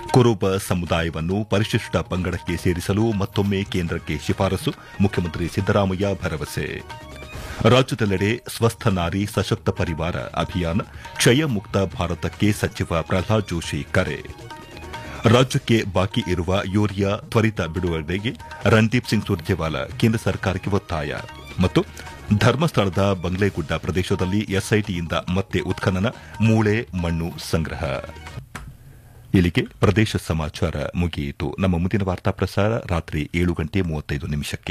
ಕುರುಬ ಸಮುದಾಯವನ್ನು ಪರಿಶಿಷ್ಟ ಪಂಗಡಕ್ಕೆ ಸೇರಿಸಲು ಮತ್ತೊಮ್ಮೆ ಕೇಂದ್ರಕ್ಕೆ ಶಿಫಾರಸು ಮುಖ್ಯಮಂತ್ರಿ ಸಿದ್ದರಾಮಯ್ಯ ಭರವಸೆ ರಾಜ್ಯದೆಲ್ಲೆಡೆ ಸ್ವಸ್ಥ ನಾರಿ ಸಶಕ್ತ ಪರಿವಾರ ಅಭಿಯಾನ ಕ್ಷಯ ಮುಕ್ತ ಭಾರತಕ್ಕೆ ಸಚಿವ ಪ್ರಹ್ಲಾದ್ ಜೋಶಿ ಕರೆ ರಾಜ್ಯಕ್ಕೆ ಬಾಕಿ ಇರುವ ಯೂರಿಯಾ ತ್ವರಿತ ಬಿಡುಗಡೆಗೆ ರಣದೀಪ್ ಸಿಂಗ್ ಸುರ್ಜೇವಾಲಾ ಕೇಂದ್ರ ಸರ್ಕಾರಕ್ಕೆ ಒತ್ತಾಯ ಮತ್ತು ಧರ್ಮಸ್ಥಳದ ಬಂಗ್ಲೆಗುಡ್ಡ ಪ್ರದೇಶದಲ್ಲಿ ಎಸ್ಐಟಿಯಿಂದ ಮತ್ತೆ ಉತ್ಖನನ ಮೂಳೆ ಮಣ್ಣು ಸಂಗ್ರಹ ಇಲ್ಲಿಗೆ ಪ್ರದೇಶ ಸಮಾಚಾರ ಮುಗಿಯಿತು ನಮ್ಮ ಮುಂದಿನ ವಾರ್ತಾ ಪ್ರಸಾರ ರಾತ್ರಿ ಏಳು ಗಂಟೆ ಮೂವತ್ತೈದು ನಿಮಿಷಕ್ಕೆ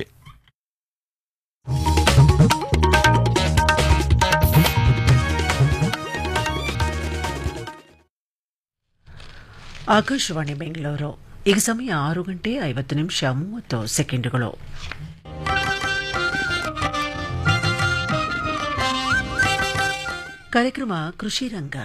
ಆಕಾಶವಾಣಿ ಬೆಂಗಳೂರು ಈಗ ಸಮಯ ಆರು ಗಂಟೆ ಐವತ್ತು ನಿಮಿಷ ಮೂವತ್ತು ಸೆಕೆಂಡುಗಳು ಕಾರ್ಯಕ್ರಮ ಕೃಷಿ ರಂಗ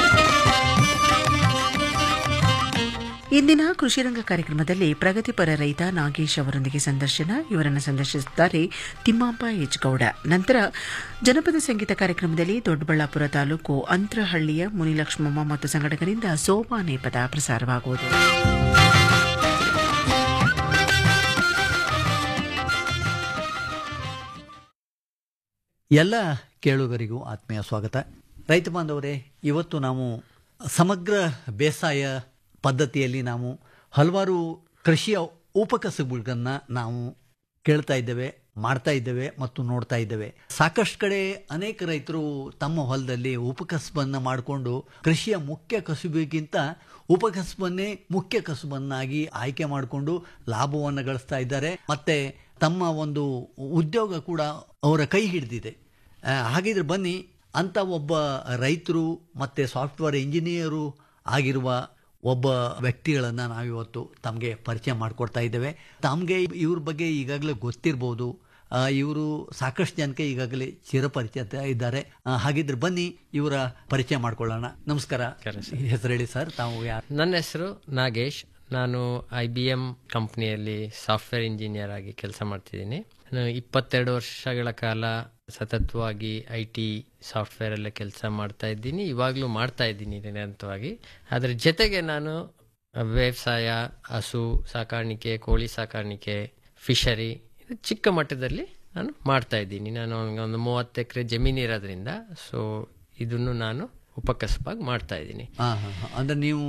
ಇಂದಿನ ಕೃಷಿ ರಂಗ ಕಾರ್ಯಕ್ರಮದಲ್ಲಿ ಪ್ರಗತಿಪರ ರೈತ ನಾಗೇಶ್ ಅವರೊಂದಿಗೆ ಸಂದರ್ಶನ ಇವರನ್ನು ಸಂದರ್ಶಿಸುತ್ತಾರೆ ತಿಮ್ಮಾಂಬ ಎಚ್ ಗೌಡ ನಂತರ ಜನಪದ ಸಂಗೀತ ಕಾರ್ಯಕ್ರಮದಲ್ಲಿ ದೊಡ್ಡಬಳ್ಳಾಪುರ ತಾಲೂಕು ಅಂತರಹಳ್ಳಿಯ ಮುನಿಲಕ್ಷ್ಮಮ್ಮ ಮತ್ತು ಸಂಘಟಕರಿಂದ ಸೋಪಾನೆ ಪದ ಪ್ರಸಾರವಾಗುವುದು ಎಲ್ಲ ಕೇಳುಗರಿಗೂ ಆತ್ಮೀಯ ಸ್ವಾಗತ ರೈತ ಬಾಂಧವರೇ ಇವತ್ತು ನಾವು ಸಮಗ್ರ ಬೇಸಾಯ ಪದ್ಧತಿಯಲ್ಲಿ ನಾವು ಹಲವಾರು ಕೃಷಿಯ ಉಪಕಸಬುಗಳನ್ನು ನಾವು ಕೇಳ್ತಾ ಇದ್ದೇವೆ ಮಾಡ್ತಾ ಇದ್ದೇವೆ ಮತ್ತು ನೋಡ್ತಾ ಇದ್ದೇವೆ ಸಾಕಷ್ಟು ಕಡೆ ಅನೇಕ ರೈತರು ತಮ್ಮ ಹೊಲದಲ್ಲಿ ಉಪಕಸಬನ್ನು ಮಾಡಿಕೊಂಡು ಕೃಷಿಯ ಮುಖ್ಯ ಕಸುಬಿಗಿಂತ ಉಪಕಸಬನ್ನೇ ಮುಖ್ಯ ಕಸುಬನ್ನಾಗಿ ಆಯ್ಕೆ ಮಾಡಿಕೊಂಡು ಲಾಭವನ್ನು ಗಳಿಸ್ತಾ ಇದ್ದಾರೆ ಮತ್ತೆ ತಮ್ಮ ಒಂದು ಉದ್ಯೋಗ ಕೂಡ ಅವರ ಕೈ ಹಿಡಿದಿದೆ ಆ, ಹಾಗಿದ್ರೆ ಬನ್ನಿ ಅಂತ ಒಬ್ಬ ರೈತರು ಮತ್ತು ಸಾಫ್ಟ್ವೇರ್ ಇಂಜಿನಿಯರು ಆಗಿರುವ ಒಬ್ಬ ವ್ಯಕ್ತಿಗಳನ್ನು ನಾವಿವತ್ತು ತಮಗೆ ಪರಿಚಯ ಮಾಡಿಕೊಡ್ತಾ ಇದ್ದೇವೆ ತಮಗೆ ಇವ್ರ ಬಗ್ಗೆ ಈಗಾಗಲೇ ಗೊತ್ತಿರ್ಬೋದು ಇವರು ಸಾಕಷ್ಟು ಜನಕ್ಕೆ ಈಗಾಗಲೇ ಚಿರಪರಿಚಿತ ಇದ್ದಾರೆ ಆ, ಹಾಗಿದ್ರೆ ಬನ್ನಿ ಇವರ ಪರಿಚಯ ಮಾಡ್ಕೊಳ್ಳೋಣ ನಮಸ್ಕಾರ ಹೆಸರು ಹೇಳಿ ಸರ್ ತಾವು ಯಾರು ನನ್ನ ಹೆಸರು ನಾಗೇಶ್ ನಾನು ಐ ಬಿ ಎಂ ಕಂಪ್ನಿಯಲ್ಲಿ ಸಾಫ್ಟ್ವೇರ್ ಇಂಜಿನಿಯರ್ ಆಗಿ ಕೆಲಸ ಮಾಡ್ತಿದ್ದೀನಿ ನಾನು ಇಪ್ಪತ್ತೆರಡು ವರ್ಷಗಳ ಕಾಲ ಸತತವಾಗಿ ಐ ಟಿ ಸಾಫ್ಟ್ವೇರ್ ಎಲ್ಲ ಕೆಲಸ ಮಾಡ್ತಾ ಇದ್ದೀನಿ ಇವಾಗಲೂ ಮಾಡ್ತಾ ಇದ್ದೀನಿ ನಿರಂತರವಾಗಿ ಅದರ ಜೊತೆಗೆ ನಾನು ವ್ಯವಸಾಯ ಹಸು ಸಾಕಾಣಿಕೆ ಕೋಳಿ ಸಾಕಾಣಿಕೆ ಫಿಶರಿ ಇದು ಚಿಕ್ಕ ಮಟ್ಟದಲ್ಲಿ ನಾನು ಮಾಡ್ತಾ ಇದ್ದೀನಿ ನಾನು ಒಂದು ಮೂವತ್ತು ಎಕರೆ ಜಮೀನು ಇರೋದ್ರಿಂದ ಸೊ ಇದನ್ನು ನಾನು ಉಪಕಸಬಾಗಿ ಮಾಡ್ತಾ ಇದ್ದೀನಿ ಹಾ ಹಾ ಹಾ. ಅಂದ್ರೆ ನೀವು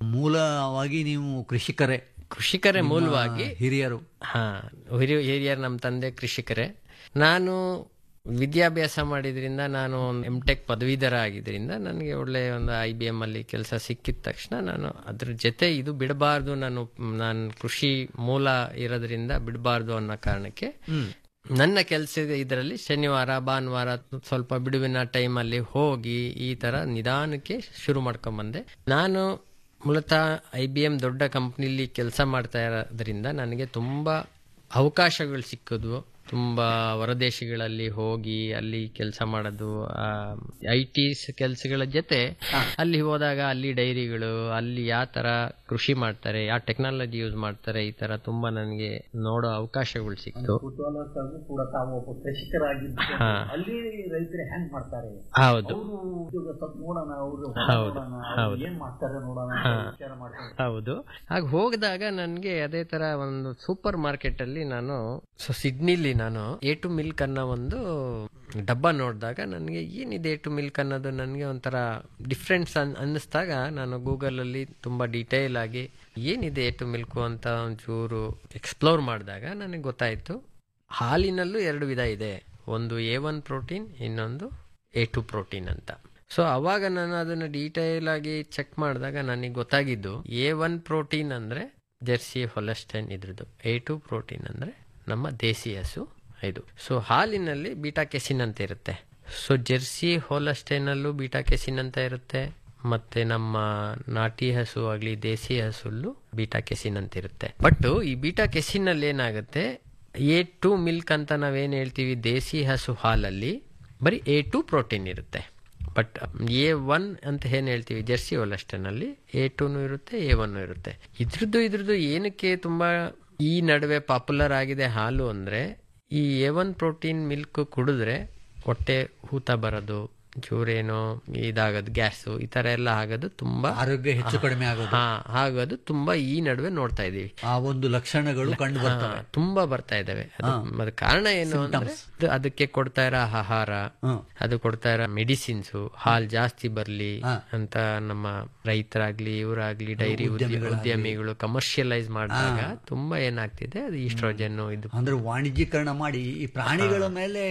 ಮೂಲವಾಗಿ ನೀವು ಕೃಷಿಕರೇ ಕೃಷಿಕರೇ ಮೂಲವಾಗಿ ಹಿರಿಯರು ಹಾ ಹಿರಿಯ ಹಿರಿಯರು ನಮ್ಮ ತಂದೆ ಕೃಷಿಕರೇ ನಾನು ವಿದ್ಯಾಭ್ಯಾಸ ಮಾಡಿದ್ರಿಂದ ನಾನು ಎಮ್ ಟೆಕ್ ಪದವೀಧರ ಆಗಿದ್ದರಿಂದ ನನಗೆ ಒಳ್ಳೆ ಒಂದು ಐ ಬಿ ಎಮ್ ಅಲ್ಲಿ ಕೆಲಸ ಸಿಕ್ಕಿದ ತಕ್ಷಣ ನಾನು ಅದ್ರ ಜೊತೆ ಇದು ಬಿಡಬಾರ್ದು ನಾನು ನಾನು ಕೃಷಿ ಮೂಲ ಇರೋದ್ರಿಂದ ಬಿಡಬಾರ್ದು ಅನ್ನೋ ಕಾರಣಕ್ಕೆ ನನ್ನ ಕೆಲಸ ಇದರಲ್ಲಿ ಶನಿವಾರ ಭಾನುವಾರ ಸ್ವಲ್ಪ ಬಿಡುವಿನ ಟೈಮಲ್ಲಿ ಹೋಗಿ ಈ ತರ ನಿಧಾನಕ್ಕೆ ಶುರು ಮಾಡ್ಕೊಂಬಂದೆ ನಾನು ಮೂಲತಃ ಐ ಬಿ ಎಂ ದೊಡ್ಡ ಕಂಪ್ನಿಲಿ ಕೆಲಸ ಮಾಡ್ತಾ ಇರೋದ್ರಿಂದ ನನಗೆ ತುಂಬಾ ಅವಕಾಶಗಳು ಸಿಕ್ಕಿದ್ವು ತುಂಬಾ ಹೊರದೇಶಗಳಲ್ಲಿ ಹೋಗಿ ಅಲ್ಲಿ ಕೆಲಸ ಮಾಡೋದು ಐ ಟಿ ಕೆಲಸಗಳ ಜೊತೆ ಅಲ್ಲಿ ಹೋದಾಗ ಅಲ್ಲಿ ಡೈರಿಗಳು ಅಲ್ಲಿ ಯಾವ ತರ ಕೃಷಿ ಮಾಡ್ತಾರೆ ಯಾವ ಟೆಕ್ನಾಲಜಿ ಯೂಸ್ ಮಾಡ್ತಾರೆ ಈ ತರ ತುಂಬಾ ನನಗೆ ನೋಡೋ ಅವಕಾಶಗಳು ಸಿಕ್ತು ಕೂಡ ತಾವು ಒಬ್ಬ ಕೃಷಿಕರಾಗಿದ್ದು ಹಾ. ಅಲ್ಲಿ ರೈತರು ಹೆಂಗ್ ಮಾಡ್ತಾರೆ ಹೌದು ಉದ್ಯೋಗ ಸ್ವಲ್ಪ ನೋಡೋಣ ಅವರು ಹೌದು, ಹೌದು. ಏನ್ ಮಾಡ್ತಾರೆ ನೋಡೋಣ ಹಾ. ವಿಚಾರ ಮಾಡ್ತಾರೆ ಹೌದು ಆಗ ಹೋಗಿದಾಗ ನನಗೆ ಅದೇ ತರ ಒಂದು ಸೂಪರ್ ಮಾರ್ಕೆಟ್ ಅಲ್ಲಿ ನಾನು ಸೊ ಸಿಡ್ನಿಲಿ ನಾನು ಎ ಟು ಮಿಲ್ಕ್ ಅನ್ನೋ ಒಂದು ಡಬ್ಬ ನೋಡಿದಾಗ ನನಗೆ ಏನಿದೆ ಎ ಟು ಮಿಲ್ಕ್ ಅನ್ನೋದು ನನಗೆ ಒಂಥರ ಡಿಫ್ರೆನ್ಸ್ ಅನ್ ಅನ್ನಿಸ್ದಾಗ ನಾನು ಗೂಗಲಲ್ಲಿ ತುಂಬ ಡೀಟೇಲ್ ಆಗಿ ಏನಿದೆ ಎ ಟು ಮಿಲ್ಕು ಅಂತ ಒಂಚೂರು ಎಕ್ಸ್ಪ್ಲೋರ್ ಮಾಡಿದಾಗ ನನಗೆ ಗೊತ್ತಾಯಿತು ಹಾಲಿನಲ್ಲೂ ಎರಡು ವಿಧ ಇದೆ ಒಂದು ಎ ಒನ್ ಪ್ರೋಟೀನ್ ಇನ್ನೊಂದು ಎ ಟು ಪ್ರೋಟೀನ್ ಅಂತ ಸೊ ಅವಾಗ ನಾನು ಅದನ್ನು ಡೀಟೇಲ್ ಆಗಿ ಚೆಕ್ ಮಾಡಿದಾಗ ನನಗೆ ಗೊತ್ತಾಗಿದ್ದು ಎ ಒನ್ ಪ್ರೋಟೀನ್ ಅಂದರೆ ಜೆರ್ಸಿ ಹೊಲಸ್ಟೈನ್ ಇದ್ರದ್ದು ಎ ಟು ಪ್ರೋಟೀನ್ ಅಂದರೆ ನಮ್ಮ ದೇಸಿ ಹಸು ಇದು ಸೊ ಹಾಲಿನಲ್ಲಿ ಬೀಟಾ ಕೆಸಿನ್ ಅಂತ ಇರುತ್ತೆ ಸೊ ಜೆರ್ಸಿ ಹೋಲಸ್ಟೈನಲ್ಲೂ ಬೀಟಾ ಕೆಸಿನ್ ಅಂತ ಇರುತ್ತೆ ಮತ್ತೆ ನಮ್ಮ ನಾಟಿ ಹಸು ಆಗಲಿ ದೇಸಿ ಹಸುಲ್ಲೂ ಬೀಟಾ ಕೆಸಿನ್ ಅಂತ ಇರುತ್ತೆ ಬಟ್ ಈ ಬೀಟಾ ಕೆಸಿನ್ ಅಲ್ಲಿ ಏನಾಗುತ್ತೆ ಎ ಟು ಮಿಲ್ಕ್ ಅಂತ ನಾವೇನು ಹೇಳ್ತೀವಿ ದೇಸಿ ಹಸು ಹಾಲಲ್ಲಿ ಬರೀ ಎ ಟು ಪ್ರೋಟೀನ್ ಇರುತ್ತೆ ಬಟ್ ಎ ಒನ್ ಅಂತ ಏನು ಹೇಳ್ತೀವಿ ಜೆರ್ಸಿ ಹೊಲಸ್ಟನಲ್ಲಿ ಎ ಟೂನು ಇರುತ್ತೆ ಎ ಒನ್ ಇರುತ್ತೆ ಇದ್ರದ್ದು ಇದ್ರದ್ದು ಏನಕ್ಕೆ ತುಂಬಾ ಈ ನಡುವೆ ಪಾಪ್ಯುಲರ್ ಆಗಿದೆ ಹಾಲು ಅಂದ್ರೆ ಈ ಎ ಒನ್ ಪ್ರೋಟೀನ್ ಮಿಲ್ಕ್ ಕುಡಿದ್ರೆ ಹೊಟ್ಟೆ ಊತ ಬರೋದು ಚೂರೇನೋ ಇದಾಗೋದು ಗ್ಯಾಸು ಈ ತರ ಎಲ್ಲ ಆಗೋದು ತುಂಬಾ ಆರೋಗ್ಯ ಹೆಚ್ಚು ಕಡಿಮೆ ಆಗೋದು ಹಾ ಆಗೋದು ತುಂಬಾ ಈ ನಡುವೆ ನೋಡ್ತಾ ಇದೀವಿ ಆ ಒಂದು ಲಕ್ಷಣಗಳು ಕಂಡು ಬರ್ತವೆ ಹಾ, ತುಂಬಾ ಬರ್ತಾ ಇದಾವೆ ಅದು ಅದ್ ಕಾರಣ ಏನು ಅಂದ್ರೆ ಅದು- ಅದಕ್ಕೆ ಕೊಡ್ತಾ ಇರೋ ಆಹಾರ ಹ್ಮ್. ಅದು ಕೊಡ್ತಾ ಇರೋ ಮೆಡಿಸಿನ್ಸ್ ಹಾಲ್ ಜಾಸ್ತಿ ಬರ್ಲಿ ಅಂತ ನಮ್ಮ ರೈತರಾಗ್ಲಿ ಇವರಾಗ್ಲಿ ಡೈರಿ ಉದ್ಯಮಿಗಳು ಕಮರ್ಷಿಯಲೈಸ್ ಮಾಡಿದಾಗ ತುಂಬಾ ಏನಾಗ್ತಿದೆ ಅದು ಈಸ್ಟ್ರೋಜನ್ ಇದು ಅಂದ್ರೆ ವಾಣಿಜ್ಯೀಕರಣ ಮಾಡಿ ಈ ಪ್ರಾಣಿಗಳ ಮೇಲೆ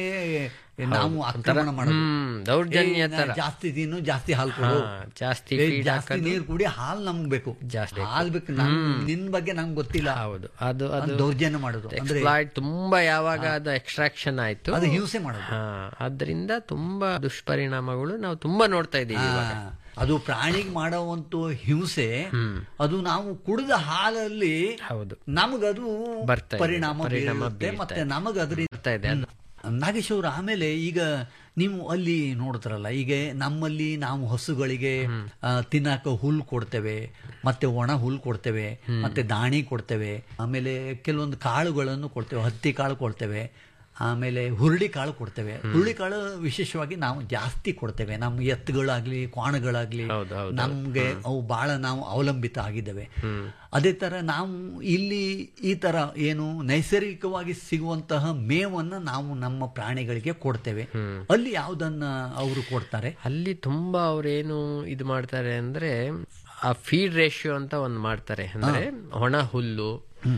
ನಾವು ಆಕ್ರಮಣ ಮಾಡೋದು ಹ್ಮ್ ದೌರ್ಜನ್ಯ ಏ, ನಾ ಜಾಸ್ತಿ ತಿನ್ನು ಜಾಸ್ತಿ ಹಾಲು ಕೊಡು ಹಾ, ಜಾಸ್ತಿ ಏ, feed ಜಾಸ್ತಿ ಹಾಕೋದು. ನೀರು ಕುಡಿ ಹಾಲು ನಮ್ಗ್ ಬೇಕು ಜಾಸ್ತಿ ಹಾಲು ಬೇಕು ನಮ್ ನಿನ್ ಬಗ್ಗೆ ನಂಗೆ ಗೊತ್ತಿಲ್ಲ ಹೌದು ಅದು ಅದು ಅದು ದೌರ್ಜನ್ಯ ಮಾಡೋದು ಅಂದ್ರೆ ಎಕ್ಸ್ಪ್ಲಾಯ್ಟ್ ತುಂಬಾ ಯಾವಾಗ ಅದು ಎಕ್ಸ್ಟ್ರಾಕ್ಷನ್ ಆಯ್ತು ಅದು ಹಿಂಸೆ ಮಾಡೋದು ಹಾ ಅದರಿಂದ ತುಂಬಾ ದುಷ್ಪರಿಣಾಮಗಳು ನಾವು ತುಂಬಾ ನೋಡ್ತಾ ಇದೀವಿ ಇವಾಗ ಹಾ, ಅದು ಪ್ರಾಣಿಗೆ ಮಾಡುವಂತ ಹಿಂಸೆ ಅದು ನಾವು ಕುಡಿದ ಹಾಲಲ್ಲಿ ಹೌದು ನಮಗದು ಬರ್ತಾ ಇದೆ, ಪರಿಣಾಮ ಪರಿಣಾಮ ಬೀರುತ್ತೆ ಬೀಳ್ತಾ ಮತ್ತೆ ನಮಗದ್ರಿಂದ ಬರ್ತಾ ಇದೆ ಅದು ನಾಗೇಶ್ ಅವರು ಆಮೇಲೆ ಈಗ ನೀವು ಅಲ್ಲಿ ನೋಡ್ತಾರಲ್ಲ ಈಗ ನಮ್ಮಲ್ಲಿ ನಾವು ಹಸುಗಳಿಗೆ ಆ, ತಿನ್ನಕ ಹುಲ್ ಕೊಡ್ತೇವೆ ಮತ್ತೆ ಒಣ ಹುಲ್ ಕೊಡ್ತೇವೆ ಮತ್ತೆ ದಾಣಿ ಕೊಡ್ತೇವೆ ಆಮೇಲೆ ಕೆಲವೊಂದು ಕಾಳುಗಳನ್ನು ಕೊಡ್ತೇವೆ ಹತ್ತಿ ಕಾಳು ಕೊಡ್ತೇವೆ ಆಮೇಲೆ ಹುರುಳಿ ಕಾಳು ಕೊಡ್ತೇವೆ ಹುರುಳಿ ಕಾಳು ವಿಶೇಷವಾಗಿ ನಾವು ಜಾಸ್ತಿ ಕೊಡ್ತೇವೆ ನಮ್ಮ ಎತ್ತುಗಳಾಗ್ಲಿ ಕ್ವಾಣಗಳಾಗ್ಲಿ ಹೌದು, ಹೌದು. ನಮ್ಗೆ ಅವು ಬಹಳ ನಾವು ಅವಲಂಬಿತ ಆಗಿದ್ದಾವೆ ಅದೇ ತರ ನಾವು ಇಲ್ಲಿ ಈ ತರ ಏನು ನೈಸರ್ಗಿಕವಾಗಿ ಸಿಗುವಂತಹ ಮೇವನ್ನ ನಾವು ನಮ್ಮ ಪ್ರಾಣಿಗಳಿಗೆ ಕೊಡ್ತೇವೆ ಅಲ್ಲಿ ಯಾವುದನ್ನ ಅವರು ಕೊಡ್ತಾರೆ ಅಲ್ಲಿ ತುಂಬಾ ಅವ್ರೇನು ಇದು ಮಾಡ್ತಾರೆ ಅಂದ್ರೆ ಆ ಫೀಡ್ ರೇಷಿಯೋ ಅಂತ ಒಂದು ಮಾಡ್ತಾರೆ ಅಂದ್ರೆ ಒಣ ಹುಲ್ಲು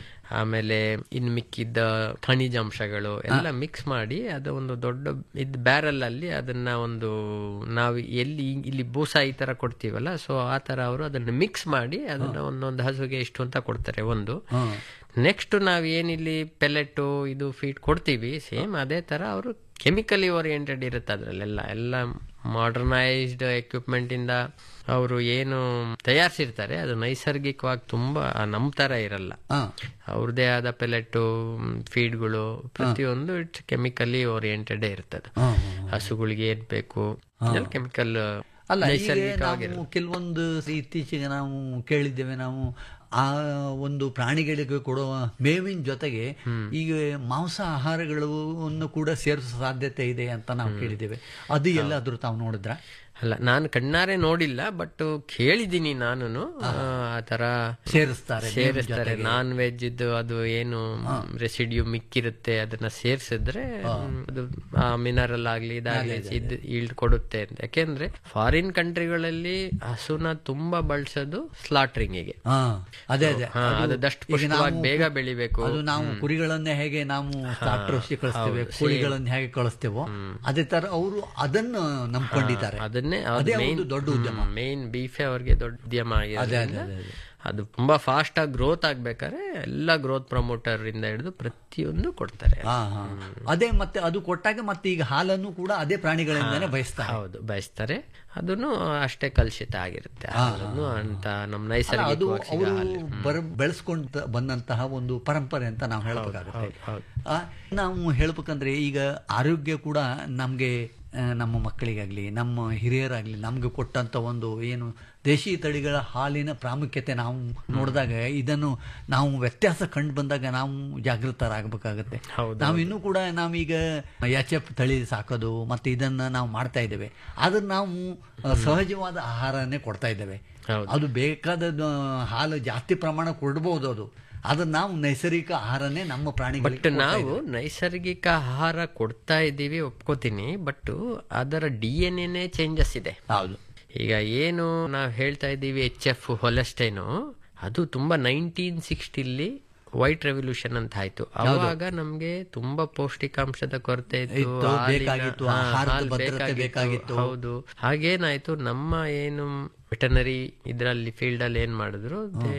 ಆಮೇಲೆ ಇನ್ ಮಿಕ್ಕಿದ್ದ ಖನಿಜಾಂಶಗಳು ಎಲ್ಲ ಮಿಕ್ಸ್ ಮಾಡಿ ಅದು ಒಂದು ದೊಡ್ಡ ಇದ್ ಬ್ಯಾರಲ್ ಅಲ್ಲಿ ಅದನ್ನ ಒಂದು ನಾವು ಎಲ್ಲಿ ಇಲ್ಲಿ ಬೂಸ ಈ ತರ ಕೊಡ್ತೀವಲ್ಲ ಸೊ ಆ ತರ ಅವರು ಅದನ್ನ ಮಿಕ್ಸ್ ಮಾಡಿ ಅದನ್ನ ಒಂದೊಂದು ಹಸುಗೆ ಇಷ್ಟು ಅಂತ ಕೊಡ್ತಾರೆ ಒಂದು ನೆಕ್ಸ್ಟ್ ನಾವ್ ಏನಿಲ್ಲಿ ಪೆಲೆಟ್ಟು ಇದು ಫೀಡ್ ಕೊಡ್ತೀವಿ ಸೇಮ್ ಅದೇ ತರ ಅವರು ಕೆಮಿಕಲಿ ಓರಿಯೆಂಟೆಡ್ ಇರುತ್ತೆ ಅದ್ರಲ್ಲೆಲ್ಲ ಎಲ್ಲ ಮಾಡರ್ನೈಸ್ಡ್ ಎಕ್ವಿಪ್ಮೆಂಟ್ ಇಂದ ಅವರು ಏನು ತಯಾರಿಸಿರ್ತಾರೆ ಅದು ನೈಸರ್ಗಿಕವಾಗಿ ತುಂಬಾ ನಮ್ ತರ ಇರಲ್ಲ ಹಾ ಅವ್ರದೇ ಆದ ಪೆಲೆಟ್ಟು ಫೀಡ್ಗಳು ಪ್ರತಿಯೊಂದು ಇಟ್ಸ್ ಕೆಮಿಕಲಿ ಓರಿಯೆಂಟೆಡ್ ಇರ್ತದೆ ಹಾ, ಹಸುಗಳಿಗೆ ಏನ್ ಬೇಕು ಕೆಮಿಕಲ್ ಅಲ್ಲ ಈಗ ನೈಸರ್ಗಿಕವಾಗಿ ನಾವು ಕೆಲವೊಂದು ಇತ್ತೀಚೆಗೆ ನಾವು ಕೇಳಿದ್ದೇವೆ ನಾವು ಆ ಒಂದು ಪ್ರಾಣಿಗಳಿಗೆ ಕೊಡುವ ಮೇವಿನ ಜೊತೆಗೆ ಈಗ ಮಾಂಸ ಆಹಾರಗಳನ್ನು ಕೂಡ ಸೇರಿಸೋ ಸಾಧ್ಯತೆ ಇದೆ ಅಂತ ನಾವು ಕೇಳಿದ್ದೇವೆ ಅದು ಎಲ್ಲಾದ್ರೂ ತಾವು ನೋಡಿದ್ರ ಅಲ್ಲ ನಾನು ಕಣ್ಣಾರೆ ನೋಡಿಲ್ಲ ಬಟ್ ಕೇಳಿದ್ದೀನಿ ನಾನು ಆ ತರ ಸೇರಿಸ್ತಾರೆ ಮೇವಿನ ಸೇರಿಸ್ತಾರೆ ನಾನ್ ವೆಜ್ ಇದ್ದು ಅದು ಏನು ರೆಸಿಡ್ಯೂ ಮಿಕ್ಕಿರುತ್ತೆ ಅದನ್ನ ಸೇರಿಸಿದ್ರೆ ಅದು ಮಿನರಲ್ ಆಗ್ಲಿ ಇದಾಗ್ಲಿ ಇದು ಈಲ್ಡ್ ಕೊಡುತ್ತೆ ಅಂತ ಯಾಕೆಂದ್ರೆ ಫಾರಿನ್ ಕಂಟ್ರಿಗಳಲ್ಲಿ ಹಸುನ ತುಂಬಾ ಬಳಸೋದು ಸ್ಲಾಟ್ರಿಂಗಿಗೆ ಹಾ ಅದೇ ಅದೇ ಹಾ, ಅದು ದಷ್ಟು ಪುಷ್ಟವಾಗಿ ಬೇಗ ಬೆಳಿಬೇಕು ಅದು ನಾವು ಕುರಿಗಳನ್ನೇ ಹೇಗೆ ನಾವು ಸಾಕ್ರೋಶಿ ಕಳಿಸ್ತೇವೆ ಕೋಳಿಗಳನ್ನ ಹೇಗೆ ಕಳಿಸ್ತೇವೋ ಅದೇ ತರ ಅವರು ಅದನ್ನು ನಂಬ್ಕೊಂಡಿದ್ದಾರೆ ಅದನ್ನೇ ಅದೇ ಒಂದು ದೊಡ್ಡ ಉದ್ಯಮ ಮೇನ್ ಬೀಫೆ ಅವ್ರಿಗೆ ದೊಡ್ಡ ಉದ್ಯಮ ಆಗಿರೋದ್ರಿಂದ ಅದು ತುಂಬಾ ಫಾಸ್ಟ್ ಆಗಿ ಗ್ರೋತ್ ಆಗ್ಬೇಕಾದ್ರೆ ಎಲ್ಲ ಗ್ರೋತ್ ಪ್ರಮೋಟರ್ ಇಂದ ಹಿಡಿದು ಪ್ರತಿಯೊಂದು ಕೊಡ್ತಾರೆ ಹಾ ಹಾ ಅದೇ ಮತ್ತೆ ಅದು ಕೊಟ್ಟಾಗ ಮತ್ತೆ ಈಗ ಹಾಲನ್ನು ಕೂಡ ಅದೇ ಪ್ರಾಣಿಗಳಿಂದಾನೇ ಬಯಸ್ತಾರೆ ಹೌದು ಬಯಸ್ತಾರೆ ಅದನ್ನು ಅಷ್ಟೇ ಕಲುಷಿತ ಆಗಿರುತ್ತೆ ಹಾಲನ್ನು ಅಂತ ನಮ್ಮ ಅದು ನೈಸರ್ಗಿಕವಾಗಿ ಸಿಗೋ ಅವರು ಹಾಲು. ಬರ ಬೆಳೆಸ್ಕೊಂಡ ಬಂದಂತಹ ಒಂದು ಪರಂಪರೆ ಅಂತ ನಾವು ಹೇಳಬೇಕಾಗುತ್ತೆ ಹೌದು. ಆ, ನಾವು ಹೇಳ್ಬೇಕಂದ್ರೆ ಈಗ ಆರೋಗ್ಯ ಕೂಡ ನಮಗೆ ನಮ್ಮ ಮಕ್ಕಳಿಗಾಗ್ಲಿ ನಮ್ಮ ಹಿರಿಯರಾಗ್ಲಿ ನಮ್ಗೆ ಕೊಟ್ಟಂತ ಒಂದು ಏನು ದೇಶಿ ತಳಿಗಳ ಹಾಲಿನ ಪ್ರಾಮುಖ್ಯತೆ ನಾವು ನೋಡಿದಾಗ ಇದನ್ನು ನಾವು ವ್ಯತ್ಯಾಸ ಕಂಡು ಬಂದಾಗ ನಾವು ಜಾಗೃತರಾಗಬೇಕಾಗತ್ತೆ ಹೌದು, ನಾವು ಇನ್ನೂ ಕೂಡ ನಾವೀಗ ಎಚ್ ಎಫ್ ತಳಿ ಸಾಕೋದು ಮತ್ತೆ ಇದನ್ನ ನಾವು ಮಾಡ್ತಾ ಇದ್ದೇವೆ ಆದ್ರೆ ನಾವು ಆ, ಸಹಜವಾದ ಆಹಾರನೇ ಕೊಡ್ತಾ ಇದ್ದೇವೆ ಹೌದು. ಅದು ಬೇಕಾದ ಹಾಲು ಜಾಸ್ತಿ ಪ್ರಮಾಣ ಕೊಡಬಹುದು ಅದು ಆದ್ರೆ ನಾವು ನೈಸರ್ಗಿಕ ಆಹಾರನೇ ನಮ್ಮ ಬಟ್ ಪ್ರಾಣಿಗಳಿಗೆ ಕೊಡ್ತಾ ನಾವು ನೈಸರ್ಗಿಕ ಆಹಾರ ಕೊಡ್ತಾ ಇದ್ದೀವಿ ಒಪ್ಕೋತೀನಿ ಬಟ್ ಅದರ ಡಿ ಎನ್ ಎನೇ ಚೇಂಜಸ್ ಇದೆ ಹೌದು ಈಗ ಏನು ನಾವು ಹೇಳ್ತಾ ಇದ್ದೀವಿ ಎಚ್ ಎಫ್ ಹೊಲೆಸ್ಟೈನು ಅದು ತುಂಬಾ ನೈನ್ಟೀನ್ ಸಿಕ್ಸ್ಟಿಲಿ ವೈಟ್ ರೆವಲ್ಯೂಷನ್ ಅಂತ ಆಯ್ತು ಅವಾಗ ನಮ್ಗೆ ತುಂಬಾ ಪೌಷ್ಟಿಕಾಂಶದ ಕೊರತೆ ಇತ್ತು ಇತ್ತು, ಹಾಲಿನ- ಬೇಕಾಗಿತ್ತು, ಹಾ, ಆಹಾರದ ಹಾಲು ಭದ್ರತೆ ಬೇಕಾಗಿತ್ತು. ಹೌದು ಹಾಗೇನಾಯ್ತು ನಮ್ಮ ಏನು ವೆಟನರಿ ಇದರಲ್ಲಿ ಫೀಲ್ಡ್ ಅಲ್ಲಿ ಏನ್ ಮಾಡಿದ್ರು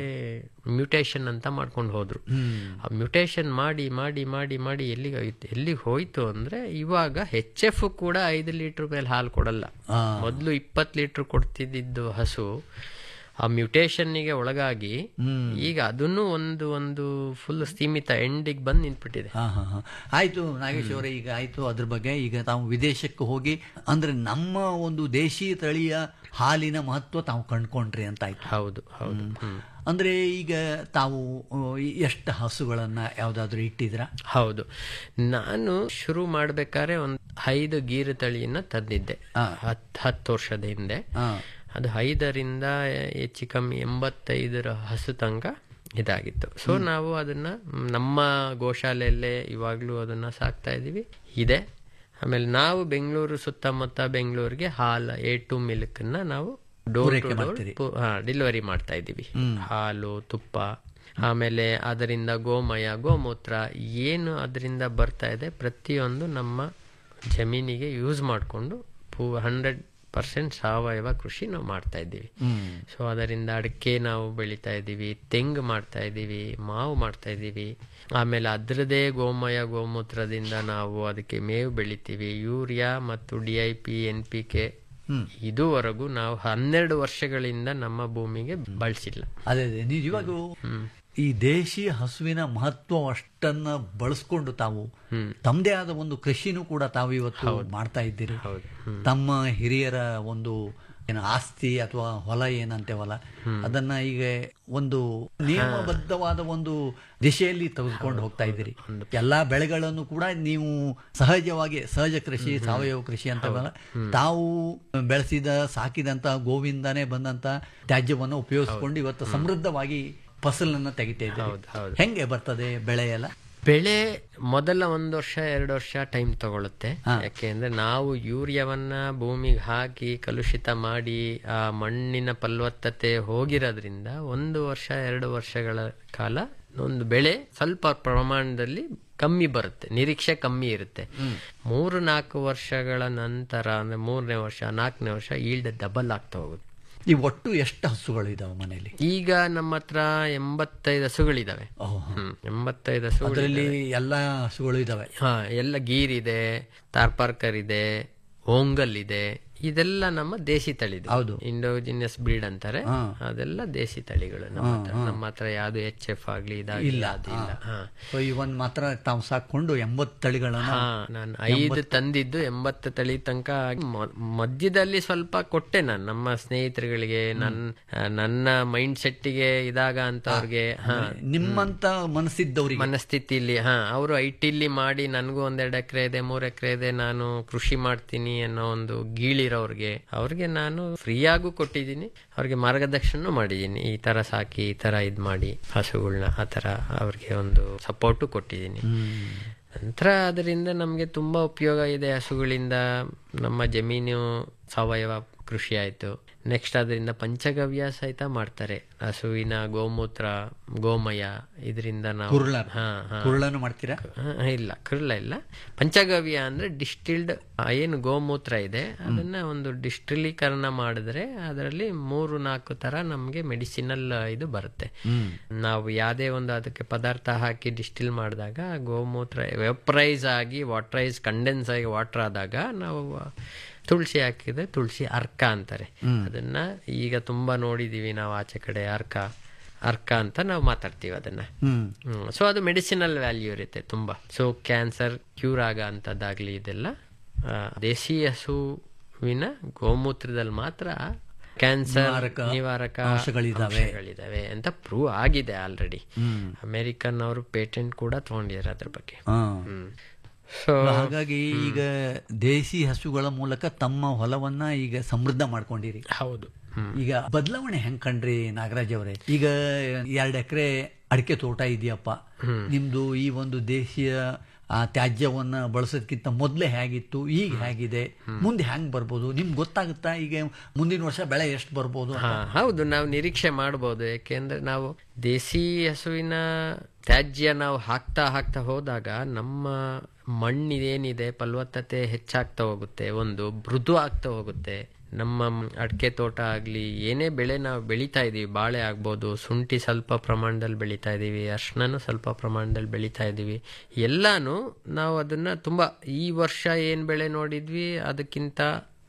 ಮ್ಯೂಟೇಶನ್ ಅಂತ ಮಾಡ್ಕೊಂಡು ಹೋದ್ರು ಆ ಮ್ಯೂಟೇಶನ್ ಮಾಡಿ ಮಾಡಿ ಮಾಡಿ ಮಾಡಿ ಎಲ್ಲಿಗೆ ಹೋಯ್ತು ಎಲ್ಲಿಗೆ ಹೋಯ್ತು ಅಂದ್ರೆ ಇವಾಗ ಹೆಚ್ ಎಫ್ ಕೂಡ ಐದು ಲೀಟರ್ ಮೇಲೆ ಹಾಲು ಕೊಡಲ್ಲ ಆ. ಮೊದಲು ಇಪ್ಪತ್ತು ಲೀಟರ್ ಕೊಡ್ತಿದ್ದಿದ್ದು ಹಸು ಆ ಮ್ಯೂಟೇಷನ್ಗೆ ಒಳಗಾಗಿ ಈಗ ಅದನ್ನು ಒಂದು ಒಂದು ಫುಲ್ ಸೀಮಿತ ಎಂಡಿಗೆ ಬಂದು ನಿಂತ್ಬಿಟ್ಟಿದೆ ಹಾ ಹಾ ಹಾ ಆಯ್ತು ನಾಗೇಶ್ ಅವರೇ ಈಗ ಆಯ್ತು ಅದ್ರ ಬಗ್ಗೆ ಈಗ ತಾವು ವಿದೇಶಕ್ಕೆ ಹೋಗಿ ಅಂದ್ರೆ ನಮ್ಮ ಒಂದು ದೇಶಿ ತಳಿಯ ಹಾಲಿನ ಮಹತ್ವ ತಾವು ಕಂಡ್ಕೊಂಡ್ರಿ ಅಂತ ಆಯ್ತು ಹೌದು ಹೌದು ಹ್ಮ್. ಅಂದ್ರೆ ಈಗ ತಾವು ಎಷ್ಟು ಹಸುಗಳನ್ನ ಯಾವ್ದಾದ್ರು ಇಟ್ಟಿದ್ರ ಹೌದು ನಾನು ಶುರು ಮಾಡ್ಬೇಕಾದ್ರೆ ಒಂದು ಐದು ಗೀರು ತಳಿಯನ್ನ ತಂದಿದ್ದೆ ಹತ್ ಹತ್ತು ವರ್ಷದ ಹಿಂದೆ ಅದು ಐದರಿಂದ ಹೆಚ್ಚು ಕಮ್ಮಿ ಎಂಬತ್ತೈದರ ಹಸು ತನಕ ಇದಾಗಿತ್ತು ಸೊ ನಾವು ಅದನ್ನ ಮ್, ನಮ್ಮ ಗೋಶಾಲೆಯಲ್ಲೇ ಇವಾಗ್ಲೂ ಅದನ್ನ ಸಾಕ್ತಾ ಇದೀವಿ ಇದೆ ಆಮೇಲೆ ನಾವು ಬೆಂಗಳೂರು ಸುತ್ತಮುತ್ತ ಬೆಂಗಳೂರಿಗೆ ಹಾಲು ಎ ಟು ಮಿಲ್ಕ್ನ ನಾವು ಡೋರ್ ಟು ಡೋರ್ ಡೆಲಿವರಿ ಮಾಡ್ತಾ ಇದ್ದೀವಿ ಹಾಲು ತುಪ್ಪ ಆಮೇಲೆ ಅದರಿಂದ ಗೋಮಯ ಗೋಮೂತ್ರ ಏನು ಅದರಿಂದ ಬರ್ತಾ ಇದೆ ಪ್ರತಿಯೊಂದು ನಮ್ಮ ಜಮೀನಿಗೆ ಯೂಸ್ ಮಾಡಿಕೊಂಡು ಪೂ ಹಂಡ್ರೆಡ್ ಪರ್ಸೆಂಟ್ ಸಾವಯವ ಕೃಷಿ ನಾವು ಮಾಡ್ತಾ ಇದ್ದೀವಿ ಸೊ ಅದರಿಂದ ಅಡಿಕೆ ನಾವು ಬೆಳಿತಾ ಇದ್ದೀವಿ ತೆಂಗು ಮಾಡ್ತಾ ಇದ್ದೀವಿ ಮಾವು ಮಾಡ್ತಾ ಇದ್ದೀವಿ ಆಮೇಲೆ ಅದರದೇ ಗೋಮಯ ಗೋಮೂತ್ರದಿಂದ ನಾವು ಅದಕ್ಕೆ ಮೇವು ಬೆಳಿತೀವಿ ಯೂರಿಯಾ ಮತ್ತು D I P N P K ಇದುವರೆಗೂ ನಾವು ಹನ್ನೆರಡು ವರ್ಷಗಳಿಂದ ನಮ್ಮ ಭೂಮಿಗೆ ಬಳಸಿಲ್ಲ ಅದೇ ಅದೇ ನಿಜವಾಗೂ ಈ ದೇಶಿ ಹಸುವಿನ ಮಹತ್ವ ಅಷ್ಟನ್ನ ಬಳಸ್ಕೊಂಡು ತಾವು ತಮ್ಮದೇ ಆದ ಒಂದು ಕೃಷಿನೂ ಕೂಡ ತಾವು ಇವತ್ತು ಮಾಡ್ತಾ ಇದ್ದೀರಿ ತಮ್ಮ ಹಿರಿಯರ ಒಂದು ಏನು ಆಸ್ತಿ ಅಥವಾ ಹೊಲ ಏನಂತೇವಲ್ಲ ಅದನ್ನ ಈಗ ಒಂದು ನಿಯಮಬದ್ಧವಾದ ಒಂದು ದಿಶೆಯಲ್ಲಿ ತೆಗೆದುಕೊಂಡು ಹೋಗ್ತಾ ಇದ್ದೀರಿ ಎಲ್ಲಾ ಬೆಳೆಗಳನ್ನು ಕೂಡ ನೀವು ಸಹಜವಾಗಿ ಸಹಜ ಕೃಷಿ ಸಾವಯವ ಕೃಷಿ ಅಂತವಲ್ಲ ತಾವು ಬೆಳೆಸಿದ ಸಾಕಿದಂತ ಗೋವಿಂದಾನೇ ಬಂದಂತ ತ್ಯಾಜ್ಯವನ್ನು ಉಪಯೋಗಿಸ್ಕೊಂಡು ಇವತ್ತು ಸಮೃದ್ಧವಾಗಿ ಫಸಲನ್ನ ತೆಗಿತಾ ಇದ್ದೀರಿ ಹೆಂಗೆ ಬರ್ತದೆ ಬೆಳೆ ಎಲ್ಲ ಬೆಳೆ ಮೊದಲ ಒಂದು ವರ್ಷ ಎರಡು ವರ್ಷ ಟೈಮ್ ತಗೊಳುತ್ತೆ ಯಾಕೆಂದ್ರೆ ನಾವು ಯೂರಿಯಾವನ್ನ ಭೂಮಿಗೆ ಹಾಕಿ ಕಲುಷಿತ ಮಾಡಿ ಆ ಮಣ್ಣಿನ ಫಲವತ್ತತೆ ಹೋಗಿರೋದ್ರಿಂದ ಒಂದು ವರ್ಷ ಎರಡು ವರ್ಷಗಳ ಕಾಲ ಒಂದು ಬೆಳೆ ಸ್ವಲ್ಪ ಪ್ರಮಾಣದಲ್ಲಿ ಕಮ್ಮಿ ಬರುತ್ತೆ ನಿರೀಕ್ಷೆ ಕಮ್ಮಿ ಇರುತ್ತೆ ಮೂರು ನಾಲ್ಕು ವರ್ಷಗಳ ನಂತರ ಅಂದ್ರೆ ಮೂರನೇ ವರ್ಷ ನಾಲ್ಕನೇ ವರ್ಷ ಈಲ್ಡ್ ಡಬಲ್ ಆಗ್ತಾ ಹೋಗುತ್ತೆ ಈ ಒಟ್ಟು ಎಷ್ಟು ಹಸುಗಳು ಇದಾವೆ ಮನೆಯಲ್ಲಿ ಈಗ ನಮ್ಮ ಹತ್ರ ಎಂಬತ್ತೈದು ಹಸುಗಳಿದಾವೆ ಹ್ಮ್ ಎಂಬತ್ತೈದು ಹಸುಗಳು ಅದರಲ್ಲಿ ಎಲ್ಲಾ ಹಸುಗಳು ಇದಾವೆ ಹಾ ಎಲ್ಲ ಗೀರ್ ಇದೆ ತಾರ್ಪಾರ್ಕರ್ ಇದೆ ಓಂಗಲ್ ಇದೆ ಇದೆಲ್ಲ ನಮ್ಮ ದೇಸಿ ತಳಿದು ಹೌದು. ಇಂಡೋಜಿನಿಯಸ್ ಬ್ರೀಡ್ ಅಂತಾರೆ ಅದೆಲ್ಲ ದೇಸಿ ತಳಿಗಳು ನಮ್ಮ ಹತ್ರ ನಮ್ಮ ಹತ್ರ ಯಾವ್ದು ಎಚ್ ಎಫ್ ಆಗ್ಲಿ ಇದಾಗಿಲ್ಲ ಅದಿಲ್ಲ ಹಾ ಸೊ ಇವನ್ ಮಾತ್ರ ತಾವು ಸಾಕೊಂಡು ಎಂಬತ್ತು ತಳಿಗಳನ್ನ ಹಾ ನಾನು ಐದು ತಂದಿದ್ದು ಎಂಬತ್ತು ತಳಿ ತನಕ ಮ- ಮಧ್ಯದಲ್ಲಿ ಸ್ವಲ್ಪ ಕೊಟ್ಟೆ ನಾನು ನಮ್ಮ ಸ್ನೇಹಿತರುಗಳಿಗೆ ನನ್ನ ನನ್ನ ಮೈಂಡ್ ಸೆಟ್ಗೆ ಇದಾಗ ಅಂತವ್ರಿಗೆ ಹಾ ನಿಮ್ಮಂತ ಮನಸ್ಸಿದ್ದವ್ರಿಗೆ ಮನಸ್ಥಿತಿಲಿ ಹಾ ಅವರು ಐ ಟಿಲಿ ಮಾಡಿ ನನಗೂ ಒಂದೆರಡು ಎಕರೆ ಇದೆ ಮೂರ್ ಎಕರೆ ಇದೆ ನಾನು ಕೃಷಿ ಮಾಡ್ತೀನಿ ಅನ್ನೋ ಒಂದು ಗೀಳಿರೋರ್ಗೆ ಅವ್ರಿಗೆ ನಾನು ಫ್ರೀಯಾಗೂ ಕೊಟ್ಟಿದ್ದೀನಿ ಅವ್ರಿಗೆ ಮಾರ್ಗದರ್ಶನ ಮಾಡಿದ್ದೀನಿ ಈ ತರ ಸಾಕಿ ಈ ತರ ಇದ್ ಮಾಡಿ ಹಸುಗಳನ್ನ ಆ ತರ ಅವ್ರಿಗೆ ಒಂದು ಸಪೋರ್ಟು ಕೊಟ್ಟಿದ್ದೀನಿ ನಂತರ ಅದರಿಂದ ನಮಗೆ ತುಂಬಾ ಉಪಯೋಗ ಇದೆ ಹಸುಗಳಿಂದ ನಮ್ಮ ಜಮೀನು ಸಾವಯವ ಕೃಷಿ ಆಯ್ತು ನೆಕ್ಸ್ಟ್ ಅದರಿಂದ ಪಂಚಗವ್ಯ ಸಹಿತ ಮಾಡ್ತಾರೆ ಹಸುವಿನ ಗೋಮೂತ್ರ ಗೋಮಯ ಇದರಿಂದ ನಾವು ಕುರುಳ ಹಾ ಹಾ ಕುರುಳನ್ನು ಮಾಡ್ತೀರಾ ಹಾ, ಇಲ್ಲ ಕರ್ಲ ಇಲ್ಲ ಪಂಚಗವ್ಯ ಅಂದ್ರೆ ಡಿಸ್ಟಿಲ್ಡ್ ಏನು ಗೋಮೂತ್ರ ಇದೆ ಅದನ್ನ ಒಂದು ಡಿಸ್ಟಿಲೀಕರಣ ಮಾಡಿದ್ರೆ ಅದರಲ್ಲಿ ಮೂರು ನಾಲ್ಕು ತರ ನಮಗೆ ಮೆಡಿಸಿನಲ್ ಇದು ಬರುತ್ತೆ ನಾವು ಯಾವುದೇ ಒಂದು ಅದಕ್ಕೆ ಪದಾರ್ಥ ಹಾಕಿ ಡಿಸ್ಟಿಲ್ ಮಾಡಿದಾಗ ಗೋಮೂತ್ರ ವೆಪ್ರೈಸ್ ಆಗಿ ವಾಟ್ರೈಸ್ ಕಂಡೆನ್ಸ್ ಆಗಿ ವಾಟರ್ ಆದಾಗ ನಾವು ತುಳಸಿ ಹಾಕಿದ್ರೆ ತುಳಸಿ ಅರ್ಕ ಅಂತಾರೆ ಅದನ್ನ ಈಗ ತುಂಬಾ ನೋಡಿದೀವಿ ನಾವು ಆಚೆ ಕಡೆ ಅರ್ಕ ಅರ್ಕ ಅಂತ ನಾವು ಮಾತಾಡ್ತೀವಿ ಅದನ್ನ ಹ್ಮ್ ಸೊ ಅದು ಮೆಡಿಸಿನಲ್ ವ್ಯಾಲ್ಯೂ ಇರುತ್ತೆ ತುಂಬಾ ಸೊ ಕ್ಯಾನ್ಸರ್ ಕ್ಯೂರ್ ಆಗ ಅಂತದ್ದಾಗ್ಲಿ ಇದೆಲ್ಲ ಆ, ದೇಸಿ ಹಸುವಿನ ಗೋಮೂತ್ರದಲ್ಲಿ ಮಾತ್ರ ಕ್ಯಾನ್ಸರ್ ನಿವಾರಕ ನಿವಾರಕ ಅಂಶಗಳಿದಾವೆ. ಅಂಶಗಳಿದಾವೆ ಅಂತ ಪ್ರೂವ್ ಆಗಿದೆ ಆಲ್ರೆಡಿ ಅಮೆರಿಕನ್ ಅವರು ಪೇಟೆಂಟ್ ಕೂಡ ತಗೊಂಡಿದ್ದಾರೆ ಅದ್ರ ಬಗ್ಗೆ ಹಾ ಹ್ಮ್ ಸೊ ಹಾಗಾಗಿ ಈಗ ದೇಸಿ ಹಸುಗಳ ಮೂಲಕ ತಮ್ಮ ಹೊಲವನ್ನ ಈಗ ಸಮೃದ್ಧ ಮಾಡ್ಕೊಂಡಿರಿ ಹೌದು ಹ್ಮ್ ಈಗ ಬದಲಾವಣೆ ಹೆಂಗ್ ಕಂಡ್ರಿ ನಾಗರಾಜ್ ಅವರೇ ಈಗ ಎರಡ್ ಎಕರೆ ಅಡಿಕೆ ತೋಟ ಇದೆಯಪ್ಪ ನಿಮ್ದು ಈ ಒಂದು ದೇಶೀಯ ಆ ತ್ಯಾಜ್ಯವನ್ನ ಬಳಸೋದಕ್ಕಿಂತ ಮೊದಲೇ ಹೇಗಿತ್ತು ಈಗ ಹೇಗಿದೆ ಮುಂದೆ ಹೆಂಗ್ ಬರ್ಬೋದು ನಿಮ್ಗೆ ಗೊತ್ತಾಗುತ್ತಾ ಈಗ ಮುಂದಿನ ವರ್ಷ ಬೆಳೆ ಎಷ್ಟು ಬರ್ಬೋದು ಅಂತ? ಹಾ ಹೌದು ನಾವು ನಿರೀಕ್ಷೆ ಮಾಡ್ಬೋದು ಯಾಕೆಂದ್ರೆ ನಾವು ದೇಸಿ ಹಸುವಿನ ತ್ಯಾಜ್ಯ ನಾವು ಹಾಕ್ತಾ ಹಾಕ್ತಾ ಹೋದಾಗ ನಮ್ಮ ಮಣ್ಣಿದೇನಿದೆ ಫಲವತ್ತತೆ ಹೆಚ್ಚಾಗ್ತಾ ಹೋಗುತ್ತೆ ಒಂದು ಮೃದು ಆಗ್ತಾ ಹೋಗುತ್ತೆ ನಮ್ಮ ಅಡಿಕೆ ತೋಟ ಆಗಲಿ ಏನೇ ಬೆಳೆ ನಾವು ಬೆಳೀತಾ ಇದೀವಿ ಬಾಳೆ ಆಗ್ಬೋದು ಶುಂಠಿ ಸ್ವಲ್ಪ ಪ್ರಮಾಣದಲ್ಲಿ ಬೆಳೀತಾ ಇದೀವಿ ಅರ್ಶನೂ ಸ್ವಲ್ಪ ಪ್ರಮಾಣದಲ್ಲಿ ಬೆಳೀತಾ ಇದೀವಿ ಎಲ್ಲಾನು ನಾವು ಅದನ್ನ ತುಂಬಾ ಈ ವರ್ಷ ಏನ್ ಬೆಳೆ ನೋಡಿದ್ವಿ ಅದಕ್ಕಿಂತ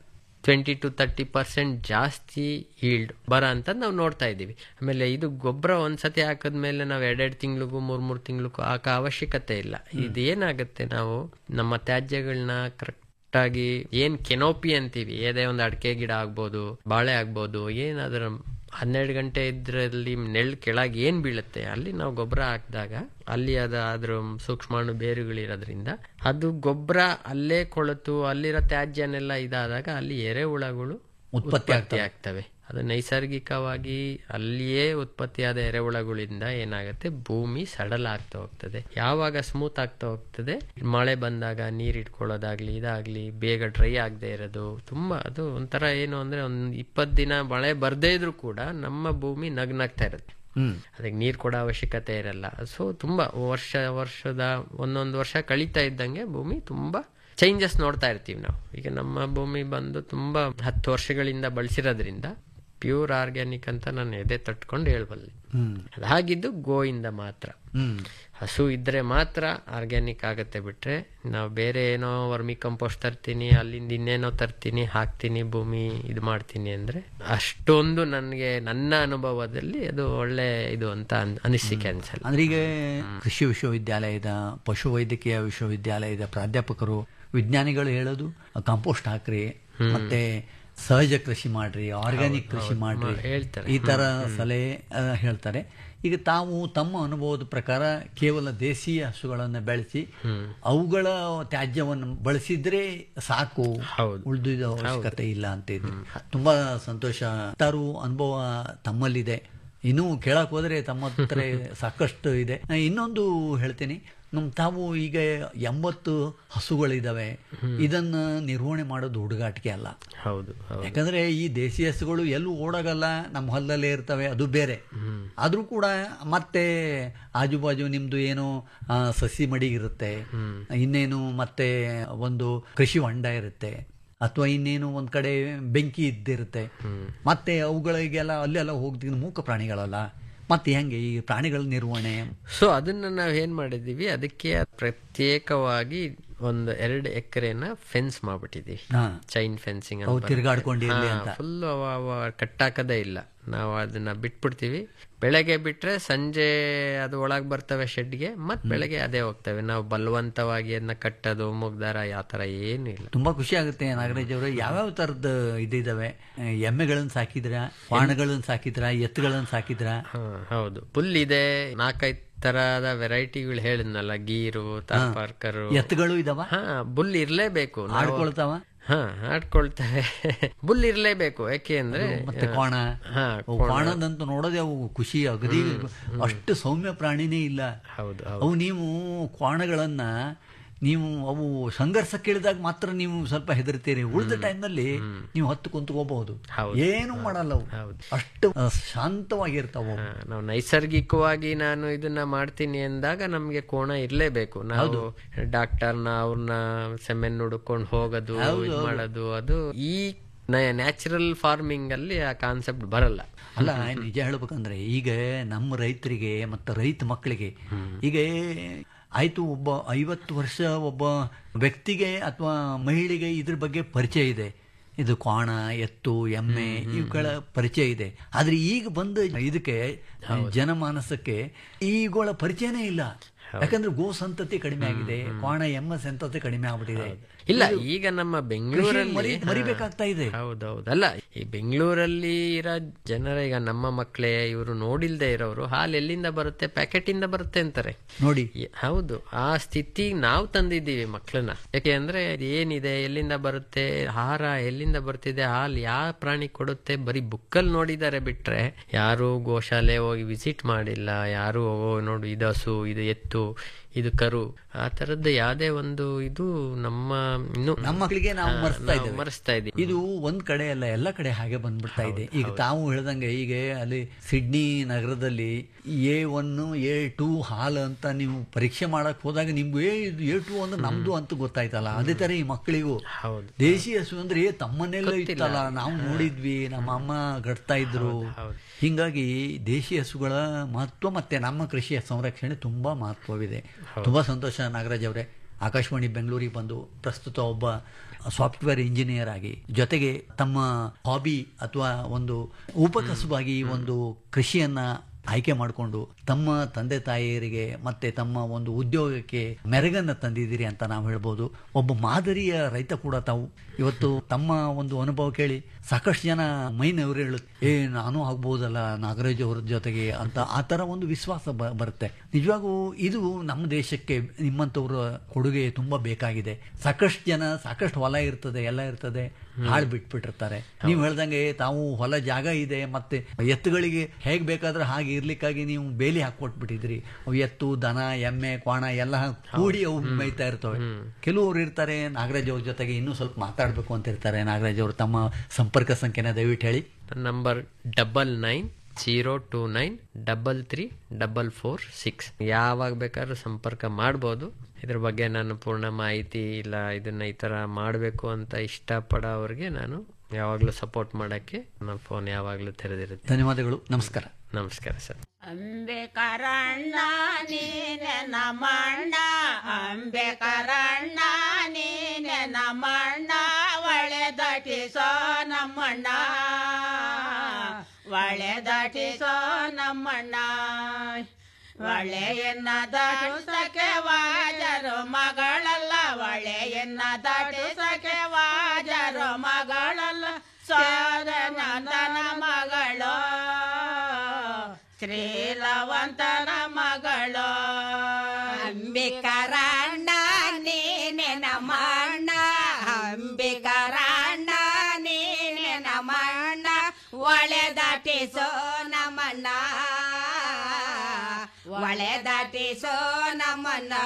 ಟ್ವೆಂಟಿ ಟು ತರ್ಟಿ ಪರ್ಸೆಂಟ್ ಜಾಸ್ತಿ ಈಲ್ಡ್ ಬರ ಅಂತ ನಾವು ನೋಡ್ತಾ ಇದ್ದೀವಿ ಆಮೇಲೆ ಇದು ಗೊಬ್ಬರ ಒಂದ್ಸತಿ ಹಾಕಿದ್ಮೇಲೆ ನಾವು ಎರಡೆರಡು ತಿಂಗಳಿಗೂ ಮೂರ್ ಮೂರ್ ತಿಂಗಳಿಗೂ ಹಾಕೋ ಅವಶ್ಯಕತೆ ಇಲ್ಲ ಇದು ಏನಾಗುತ್ತೆ ನಾವು ನಮ್ಮ ತ್ಯಾಜ್ಯಗಳನ್ನ ಕರೆಕ್ಟ್ ಆಗಿ ಏನ್ ಕೆನೋಪಿ ಅಂತೀವಿ ಏದೇ ಒಂದು ಅಡಿಕೆ ಗಿಡ ಆಗ್ಬೋದು ಬಾಳೆ ಆಗ್ಬೋದು ಏನಾದ್ರೂ ಹನ್ನೆರಡು ಗಂಟೆ ಇದ್ರಲ್ಲಿ ನೆಳ್ಳು ಕೆಳಗೆ ಏನ್ ಬೀಳುತ್ತೆ ಅಲ್ಲಿ ನಾವು ಗೊಬ್ಬರ ಹಾಕಿದಾಗ ಅಲ್ಲಿ ಅದ ಅದ್ರ ಸೂಕ್ಷ್ಮಾಣು ಬೇರುಗಳಿರೋದ್ರಿಂದ ಅದು ಗೊಬ್ಬರ ಅಲ್ಲೇ ಕೊಳತು ಅಲ್ಲಿರೋ ತ್ಯಾಜ್ಯನೆಲ್ಲ ಇದಾದಾಗ ಅಲ್ಲಿ ಎರೆಹುಳಗಳು ಉತ್ಪತ್ತಿ ಆಗ್ತವೆ ಅದು ನೈಸರ್ಗಿಕವಾಗಿ ಅಲ್ಲಿಯೇ ಉತ್ಪತ್ತಿಯಾದ ಎರೆಹುಳಗಳಿಂದ ಏನಾಗುತ್ತೆ ಭೂಮಿ ಸಡಲ್ ಆಗ್ತಾ ಹೋಗ್ತದೆ ಯಾವಾಗ ಸ್ಮೂತ್ ಆಗ್ತಾ ಹೋಗ್ತದೆ ಮಳೆ ಬಂದಾಗ ನೀರ್ ಇಟ್ಕೊಳ್ಳೋದಾಗ್ಲಿ ಇದಾಗ್ಲಿ ಬೇಗ ಡ್ರೈ ಆಗದೆ ಇರೋದು ತುಂಬಾ ಅದು ಒಂಥರ ಏನು ಅಂದ್ರೆ ಒಂದ್ ಇಪ್ಪತ್ ದಿನ ಮಳೆ ಬರ್ದೇ ಇದ್ರು ಕೂಡ ನಮ್ಮ ಭೂಮಿ ನಗ್ನಾಗ್ತಾ ಇರುತ್ತೆ ಹ್ಮ್ ಅದಕ್ಕೆ ನೀರು ಕೊಡೋ ಅವಶ್ಯಕತೆ ಇರಲ್ಲ ಸೊ ತುಂಬಾ ವರ್ಷ ವರ್ಷದ ಒಂದೊಂದು ವರ್ಷ ಕಳೀತಾ ಇದ್ದಂಗೆ ಭೂಮಿ ತುಂಬಾ ಚೇಂಜಸ್ ನೋಡ್ತಾ ಇರ್ತೀವಿ ನಾವು ಈಗ ನಮ್ಮ ಭೂಮಿ ಬಂದು ತುಂಬಾ ಹತ್ತು ವರ್ಷಗಳಿಂದ ಬಳಸಿರೋದ್ರಿಂದ ಪ್ಯೂರ್ ಆರ್ಗ್ಯಾನಿಕ್ ಅಂತ ನಾನು ಎದೆ ತಟ್ಕೊಂಡು ಹೇಳ್ಬಲ್ಲೆ ಹ್ಮ್ ಅದು ಹಾಗಿದ್ದು ಗೋಯಿಂದ ಮಾತ್ರ ಹ್ಮ್ ಹಸು ಇದ್ರೆ ಮಾತ್ರ ಆರ್ಗ್ಯಾನಿಕ್ ಆಗತ್ತೆ ಬಿಟ್ರೆ ನಾವು ಬೇರೆ ಏನೋ ವರ್ಮಿ ಕಂಪೋಸ್ಟ್ ತರ್ತೀನಿ ಅಲ್ಲಿಂದ ಇನ್ನೇನೋ ತರ್ತೀನಿ ಹಾಕ್ತೀನಿ ಭೂಮಿ ಇದು ಮಾಡ್ತೀನಿ ಅಂದ್ರೆ ಅಷ್ಟೊಂದು ನನಗೆ ನನ್ನ ಅನುಭವದಲ್ಲಿ ಅದು ಒಳ್ಳೆ ಇದು ಅಂತ ಅನ್- ಅನಿಸಿಕೆ ಅನ್ಸಲ್ಲ ಅಂದ್ರೆ ಈಗ ಕೃಷಿ ವಿಶ್ವವಿದ್ಯಾಲಯದ ಪಶುವೈದ್ಯಕೀಯ ವಿಶ್ವವಿದ್ಯಾಲಯದ ಪ್ರಾಧ್ಯಾಪಕರು ವಿಜ್ಞಾನಿಗಳು ಹೇಳೋದು ಕಾಂಪೋಸ್ಟ್ ಹಾಕ್ರಿ ಮತ್ತೆ ಸಹಜ ಕೃಷಿ ಮಾಡ್ರಿ ಆರ್ಗ್ಯಾನಿಕ್ ಕೃಷಿ ಮಾಡ್ರಿ ಹೇಳ್ತಾರೆ. ಈ ತರ ಸಲಹೆ ಆ, ಹೇಳ್ತಾರೆ ಈಗ ತಾವು ತಮ್ಮ ಅನುಭವದ ಪ್ರಕಾರ ಕೇವಲ ದೇಶೀಯ ಹಸುಗಳನ್ನು ಬೆಳೆಸಿ ಅವುಗಳ ತ್ಯಾಜ್ಯವನ್ನು ಬಳಸಿದ್ರೆ ಸಾಕು ಹೌದು. ಉಳಿದ ಅವಶ್ಯಕತೆ ಇಲ್ಲ ಅಂತ ಇದೆ ತುಂಬಾ ಸಂತೋಷ ತಾರು ಅನುಭವ ತಮ್ಮಲ್ಲಿದೆ ಇನ್ನೂ ಕೇಳಕ್ ಹೋದ್ರೆ ತಮ್ಮ ಹತ್ರ ಸಾಕಷ್ಟು ಇದೆ ನಾ ಇನ್ನೊಂದು ಹೇಳ್ತೀನಿ ನಮ್ ತಾವು ಈಗ ಎಂಬತ್ತು ಹಸುಗಳಿದಾವೆ ಇದನ್ನ ನಿರ್ವಹಣೆ ಮಾಡೋದು ಹುಡುಗಾಟಿಕೆ ಅಲ್ಲ ಹೌದು ಹೌದು ಯಾಕಂದ್ರೆ ಈ ದೇಸಿ ಹಸುಗಳು ಎಲ್ಲೂ ಓಡಾಗಲ್ಲ ನಮ್ಮ ಹೊಲದಲ್ಲೇ ಇರ್ತವೆ ಅದು ಬೇರೆ ಆದ್ರೂ ಕೂಡ ಮತ್ತೆ ಆಜು ಬಾಜು ನಿಮ್ದು ಏನೋ ಆ, ಸಸಿ ಮಡಿ ಇರುತ್ತೆ ಇನ್ನೇನು ಮತ್ತೆ ಒಂದು ಕೃಷಿ ಹೊಂಡ ಇರುತ್ತೆ ಅಥವಾ ಇನ್ನೇನು ಒಂದ್ ಕಡೆ ಬೆಂಕಿ ಇದ್ದಿರುತ್ತೆ ಮತ್ತೆ ಅವುಗಳಿಗೆಲ್ಲ ಅಲ್ಲೆಲ್ಲ ಹೋಗ್ತಿದ್ದು ಮೂಕ ಪ್ರಾಣಿಗಳಲ್ಲ ಮತ್ತೆ ಹೆಂಗೆ ಈ ಪ್ರಾಣಿಗಳ ನಿರ್ವಹಣೆ ಸೊ ಅದನ್ನ ನಾವ್ ಏನ್ ಮಾಡಿದೀವಿ ಅದಕ್ಕೆ ಪ್ರತ್ಯೇಕವಾಗಿ ಒಂದು ಎರಡು ಎಕರೆನ ಫೆನ್ಸ್ ಮಾಡ್ಬಿಟ್ಟಿದೀವಿ ಹಾ ಚೈನ್ ಫೆನ್ಸಿಂಗ್ ಅವು ತಿರ್ಗಾಡ್ಕೊಂಡಿರ್ಲಿ ಅಂತ ಫುಲ್ ಕಟ್ಟಾಕದೇ ಇಲ್ಲ ನಾವು ಅದನ್ನ ಬಿಟ್ಬಿಡ್ತೀವಿ ಬೆಳಗ್ಗೆ ಬಿಟ್ರೆ ಸಂಜೆ ಅದು ಒಳಗ್ ಬರ್ತವೆ ಶೆಡ್ಗೆ ಮತ್ ಬೆಳಗ್ಗೆ ಅದೇ ಹೋಗ್ತವೆ ನಾವು ಬಲವಂತವಾಗಿ ಅದನ್ನ ಕಟ್ಟೋದು ಮುಗ್ದಾರ ಆ ತರ ಏನು ಇಲ್ಲ ತುಂಬಾ ಖುಷಿ ಆಗುತ್ತೆ ನಾಗರಾಜ್ ಅವರು ಯಾವ್ಯಾವ ತರದ ಇದಿದಾವೆ ಎಮ್ಮೆಗಳನ್ನ ಸಾಕಿದ್ರ ವಾಣಗಳನ್ನ ಸಾಕಿದ್ರ ಎತ್ತುಗಳನ್ನ ಸಾಕಿದ್ರ ಹಾ ಹೌದು ಫುಲ್ ಇದೆ ನಾಲ್ಕೈದು ತರಹದ ವೆರೈಟಿಗಳು ಹೇಳಿದ್ನಲ್ಲ ಗೀರು ತಾಪಾರ್ಕರು ಎತ್ತುಗಳು ಇದಾವ ಹಾ ಬುಲ್ ಇರ್ಲೇಬೇಕು ನಾವು- ಆಡ್ಕೊಳ್ತಾವ ಹಾ ಆಡ್ಕೊಳ್ತವೆ ಬುಲ್ ಇರ್ಲೇಬೇಕು ಯಾಕೆ ಅಂದ್ರೆ ಮತ್ತೆ ಕೋಣ ಹಾ ಅವು ಕೋಣದಂತೂ ನೋಡೋದೇ ಅವು ಖುಷಿ ಅಗದಿ ಅಷ್ಟು ಸೌಮ್ಯ ಪ್ರಾಣಿನೇ ಇಲ್ಲ ಹೌದು ಅವು ನೀವು ಕೋಣಗಳನ್ನ ನೀವು ಅವು ಸಂಘರ್ಷಕ್ಕೆ ಇಳಿದಾಗ ಮಾತ್ರ ನೀವು ಸ್ವಲ್ಪ ಹೆದರ್ತೀರಿ ಉಳಿದ ಟೈಮ್ನಲ್ಲಿ ನೀವು ಹತ್ತು ಕುಂತ್ಕೋಬಹುದು ಹೌದು. ಏನು ಮಾಡಲ್ಲ ಅವು ಹೌದು. ಅಷ್ಟು ಆ, ಶಾಂತವಾಗಿರ್ತಾವ ಅವು. ಹಾ, ನಾವು ನೈಸರ್ಗಿಕವಾಗಿ ನಾನು ಇದನ್ನ ಮಾಡ್ತೀನಿ ಅಂದಾಗ ನಮ್ಗೆ ಕೋಣ ಇರ್ಲೇಬೇಕು ನಾವು ಡಾಕ್ಟರ್ನ ಅವ್ರನ್ನ ಸೆಮೆನ್ ಹುಡ್ಕೊಂಡು ಹೋಗೋದು ಇದ್ ಮಾಡೋದು ಅದು ಈ ನ್ಯಾಚುರಲ್ ಫಾರ್ಮಿಂಗ್ ಅಲ್ಲಿ ಆ ಕಾನ್ಸೆಪ್ಟ್ ಬರಲ್ಲ ಅಲ್ಲ ನಿಜ ಹೇಳ್ಬೇಕಂದ್ರೆ ಈಗ ನಮ್ಮ ರೈತರಿಗೆ ಮತ್ತು ರೈತ ಮಕ್ಕಳಿಗೆ ಈಗ ಆಯ್ತು ಒಬ್ಬ ಐವತ್ತು ವರ್ಷ ಒಬ್ಬ ವ್ಯಕ್ತಿಗೆ ಅಥವಾ ಮಹಿಳೆಗೆ ಇದ್ರ ಬಗ್ಗೆ ಪರಿಚಯ ಇದೆ ಇದು ಕ್ವಾಣ ಎತ್ತು ಎಮ್ಮೆ ಇವುಗಳ ಪರಿಚಯ ಇದೆ ಆದ್ರೆ ಈಗ ಬಂದ ಇದಕ್ಕೆ ಜನಮಾನಸಕ್ಕೆ ಈಗಳ ಪರಿಚಯನೇ ಇಲ್ಲ ಯಾಕಂದ್ರೆ ಗೋ ಸಂತತಿ ಕಡಿಮೆ ಆಗಿದೆ ಕ್ವಾಣ ಎಮ್ಮ ಸಂತತಿ ಕಡಿಮೆ ಆಗ್ಬಿಟ್ಟಿದೆ ಇಲ್ಲ ಈಗ ನಮ್ಮ ಬೆಂಗಳೂರಲ್ಲಿ ಮರಿ- ಮರಿಬೇಕಾಗ್ತಾ ಇದೆ ಹೌದೌದು ಅಲ್ಲ ಈ ಬೆಂಗಳೂರಲ್ಲಿ ಇರೋ ಜನರ ಈಗ ನಮ್ಮ ಮಕ್ಕಳೇ ಇವರು ನೋಡಿಲ್ದೇ ಇರೋರು ಹಾಲು ಎಲ್ಲಿಂದ ಬರುತ್ತೆ ಪ್ಯಾಕೆಟ್ ಇಂದ ಬರುತ್ತೆ ಅಂತಾರೆ ನೋಡಿ ಎ- ಹೌದು ಆ ಸ್ಥಿತಿ ನಾವು ತಂದಿದ್ದೀವಿ ಮಕ್ಕಳನ್ನ ಯಾಕೆ ಅಂದ್ರೆ ಇದು ಏನಿದೆ ಎಲ್ಲಿಂದ ಬರುತ್ತೆ ಆಹಾರ ಎಲ್ಲಿಂದ ಬರ್ತಿದೆ ಹಾಲು ಯಾವ ಪ್ರಾಣಿ ಕೊಡುತ್ತೆ ಬರೀ ಬುಕ್ಕಲ್ಲಿ ನೋಡಿದ್ದಾರೆ ಬಿಟ್ರೆ ಯಾರು ಗೋಶಾಲೆ ಹೋಗಿ ವಿಸಿಟ್ ಮಾಡಿಲ್ಲ ಯಾರು ಓ ನೋಡು ಇದು ಹಸು ಇದು ಎತ್ತು ಇದು ಕರು ಆ ತರದ್ದು ಯಾವ್ದೇ ಒಂದು ಇದು ನಮ್ಮ ಇನ್ನು ನಮ್ಮ ಮಕ್ಕಳಿಗೆ ನಾವು ಹಾ, ಮರೆಸ್ತಾ ನಾವು ಇದ್ದೇವೆ ಮರೆಸ್ತಾ ಇದೀವಿ ಇದು ಒಂದ್ ಕಡೆ ಅಲ್ಲ ಎಲ್ಲ ಕಡೆ ಹಾಗೆ ಬಂದ್ಬಿಡ್ತಾ ಇದೆ ಈಗ ತಾವು ಹೇಳ್ದಂಗೆ ಈಗ ಅಲ್ಲಿ ಸಿಡ್ನಿ ನಗರದಲ್ಲಿ ಎ ಒನ್ ಎ ಟೂ ಹಾಲ್ ಅಂತ ನೀವು ಪರೀಕ್ಷೆ ಮಾಡಕ್ ಹೋದಾಗ ನಿಮ್ಗೆ ಏ ಇದು ಎ ಟೂ ಅಂದ್ರೆ ನಮ್ದು ಅಂತ ಗೊತ್ತಾಯ್ತಲ್ಲ ಅದೇ ತರ ಈ ಮಕ್ಕಳಿಗೂ ಹೌದು ದೇಶಿ ಹಸು ಅಂದ್ರೆ ಏ ತಮ್ಮನೆಲ್ಲ ಇತ್ತಲ್ಲ ನಾವು ನೋಡಿದ್ವಿ ನಮ್ಮ ಅಮ್ಮ ಗಡ್ತಾ ಇದ್ರು ಹಿಂಗಾಗಿ ದೇಶಿ ಹಸುಗಳ ಮಹತ್ವ ಮತ್ತೆ ನಮ್ಮ ಕೃಷಿಯ ಸಂರಕ್ಷಣೆ ತುಂಬಾ ಮಹತ್ವವಿದೆ ತುಂಬಾ ಸಂತೋಷ ನಾಗರಾಜ್ ಅವರೇ ಆಕಾಶವಾಣಿ ಬೆಂಗಳೂರಿಗೆ ಬಂದು ಪ್ರಸ್ತುತ ಒಬ್ಬ ಸಾಫ್ಟ್ವೇರ್ ಇಂಜಿನಿಯರ್ ಆಗಿ ಜೊತೆಗೆ ತಮ್ಮ ಹಾಬಿ ಅಥವಾ ಒಂದು ಉಪಕಸುಬಾಗಿ ಒಂದು ಕೃಷಿಯನ್ನ ಆಯ್ಕೆ ಮಾಡಿಕೊಂಡು ತಮ್ಮ ತಂದೆ ತಾಯಿಯರಿಗೆ ಮತ್ತೆ ತಮ್ಮ ಒಂದು ಉದ್ಯೋಗಕ್ಕೆ ಮೆರಗನ್ನ ತಂದಿದ್ದೀರಿ ಅಂತ ನಾವು ಹೇಳ್ಬೋದು ಒಬ್ಬ ಮಾದರಿಯ ರೈತ ಕೂಡ ತಾವು ಇವತ್ತು ತಮ್ಮ ಒಂದು ಅನುಭವ ಕೇಳಿ ಸಾಕಷ್ಟು ಜನ ಮೈನವರು ಹೇಳುತ್ತೆ ಏ ನಾನು ಆಗ್ಬೋದಲ್ಲ ನಾಗರಾಜ್ ಅವ್ರ ಜೊತೆಗೆ ಅಂತ ಆ ತರ ಒಂದು ವಿಶ್ವಾಸ ಬ- ಬರುತ್ತೆ ನಿಜವಾಗೂ ಇದು ನಮ್ಮ ದೇಶಕ್ಕೆ ನಿಮ್ಮಂಥವ್ರ ಕೊಡುಗೆ ತುಂಬಾ ಬೇಕಾಗಿದೆ ಸಾಕಷ್ಟು ಜನ ಸಾಕಷ್ಟು ಹೊಲ ಇರ್ತದೆ ಎಲ್ಲ ಇರ್ತದೆ ಹಾಳು ಬಿಟ್ಬಿಟ್ಟಿರ್ತಾರೆ ನೀವು ಹೇಳ್ದಂಗೆ ತಾವು ಹೊಲ ಜಾಗ ಇದೆ ಮತ್ತೆ ಎತ್ತುಗಳಿಗೆ ಹೇಗ್ ಬೇಕಾದ್ರೆ ಹಾಗೆ ಇರ್ಲಿಕ್ಕಾಗಿ ನೀವು ಬೇಲಿ ಹಾಕೊಟ್ಬಿಟ್ಟಿದ್ರಿ ಅವು ಎತ್ತು ದನ ಎಮ್ಮೆ ಕ್ವಾಣ ಎಲ್ಲ ಕೂಡಿ ಅವು ಮೇಯ್ತಾ ಇರ್ತವೆ ಕೆಲವರು ಇರ್ತಾರೆ ನಾಗರಾಜ್ ಅವ್ರ ಜೊತೆಗೆ ಇನ್ನೂ ಸ್ವಲ್ಪ ಮಾತಾಡ್ಬೇಕು ಅಂತ ಇರ್ತಾರೆ ನಾಗರಾಜ್ ಅವರು ತಮ್ಮ ಸಂಪರ್ಕ ಸಂಖ್ಯೆನ ದಯವಿಟ್ಟು ಹೇಳಿ number double nine zero two nine double three double four six ಯಾವಾಗ ಬೇಕಾದ್ರೂ ಸಂಪರ್ಕ ಮಾಡ್ಬೋದು ಇದ್ರ ಬಗ್ಗೆ ನಾನು ಪೂರ್ಣ ಮಾಹಿತಿ ಇಲ್ಲ ಇದನ್ನ ಈ ಥರ ಮಾಡಬೇಕು ಅಂತ ಇಷ್ಟಪಡೋವ್ರಿಗೆ ನಾನು ಯಾವಾಗಲೂ ಸಪೋರ್ಟ್ ಮಾಡೋಕ್ಕೆ ನನ್ನ ಫೋನ್ ಯಾವಾಗಲೂ ತೆರೆದಿರುತ್ತೆ ಧನ್ಯವಾದಗಳು ನಮಸ್ಕಾರ ನಮಸ್ಕಾರ ಸರ್ ಅಂಬೇಕರಣ್ಣ ನೀನೆ ನಮ್ಮಣ್ಣ ಅಂಬೇಕರಣ್ಣ ನೀನೆ ನಮ್ಮಣ್ಣ ಒಳೆ ದಟಿಸೋ ನಮ್ಮಣ್ಣ ಒಳೆ ದಟಿಸೋ ನಮ್ಮಣ್ಣ ಒಳೆಯನ್ನ ದಾಟಿಸಕ್ಕೆ ವಾಜರು ಮಗಳಲ್ಲ ಒಳೆಯನ್ನ ದಾಟಿಸಕ್ಕೆ ವಾಜರು ಮಗಳಲ್ಲ ಸೋದನಂದನ ಮಗಳು ಶ್ರೀಲವಂತನ ಮಗಳು ಅಂಬಿಕರಣ್ಣ ನೀನೆ ನಮ್ಮಣ್ಣ ಅಂಬಿಕರಣ್ಣ ನೀನೆ ನಮ್ಮಣ್ಣ ಒಳೆ ದಾಟಿಸೋ ನಮ್ಮಣ್ಣ ಒಳೆ ದಾಟಿಸೋ ನಮ್ಮಣ್ಣ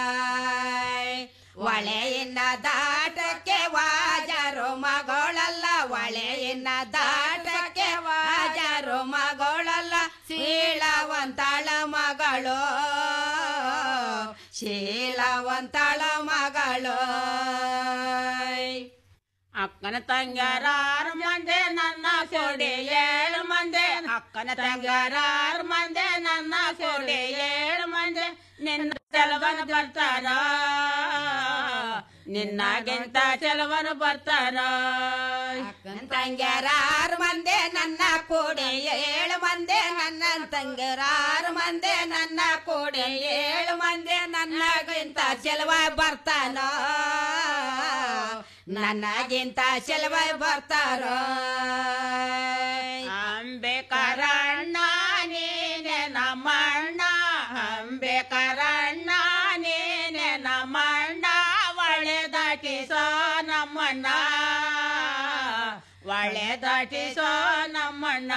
ಒಳೆಯಿನ ದಾಟಕ್ಕೆ ವಾಜರು ಮಗಳಲ್ಲ ಒಳೆಯಿನ ದಾಟಕ್ಕೆ ವಾಜರು ಮಗಳಲ್ಲ ಶೀಲವಂತಳ ಮಗಳು ಶೀಲವಂತಳ ಮಗಳು ಅಕ್ಕನ ತಂಗ್ಯಾರಾರು ಮಂದೆ ನನ್ನ ಕೊಡಿ ಏಳು ಮಂದೆ ಅಕ್ಕನ ತಂಗ್ಯಾರಾರು ಮಂದೆ ನನ್ನ ಕೊಡಿ ಏಳು ಮಂದೆ ನಿನ್ನ ಚೆಲವನ ಬರ್ತಾರ ನಿನ್ನಾಗಿಂತ ಚೆಲವನು ಬರ್ತಾರ ಅಕ್ಕನ ತಂಗ್ಯಾರಾರು ಮಂದೆ ನನ್ನ ಕೂಡಿ ಏಳು ಮಂದೆ ನನ್ನ ತಂಗ್ಯಾರಾರು ಮಂದೆ ನನ್ನ ಕೂಡಿ ಏಳು ಮಂದೆ ನನ್ನಗಿಂತ ಚೆಲುವ ಬರ್ತಾನ ನನಗಿಂತ ಚೆಲುವ ಬರ್ತಾರೋ ಅಂಬೇಕರಣ್ಣ ನೀನೆ ನಮ್ಮಣ್ಣ ಅಂಬೇಕರಣ್ಣ ನೀನೆ ನಮ್ಮಣ್ಣ ಒಳೆ ದಾಟಿಸೋ ನಮ್ಮಣ್ಣ ಒಳೆ ದಾಟಿಸೋ ನಮ್ಮಣ್ಣ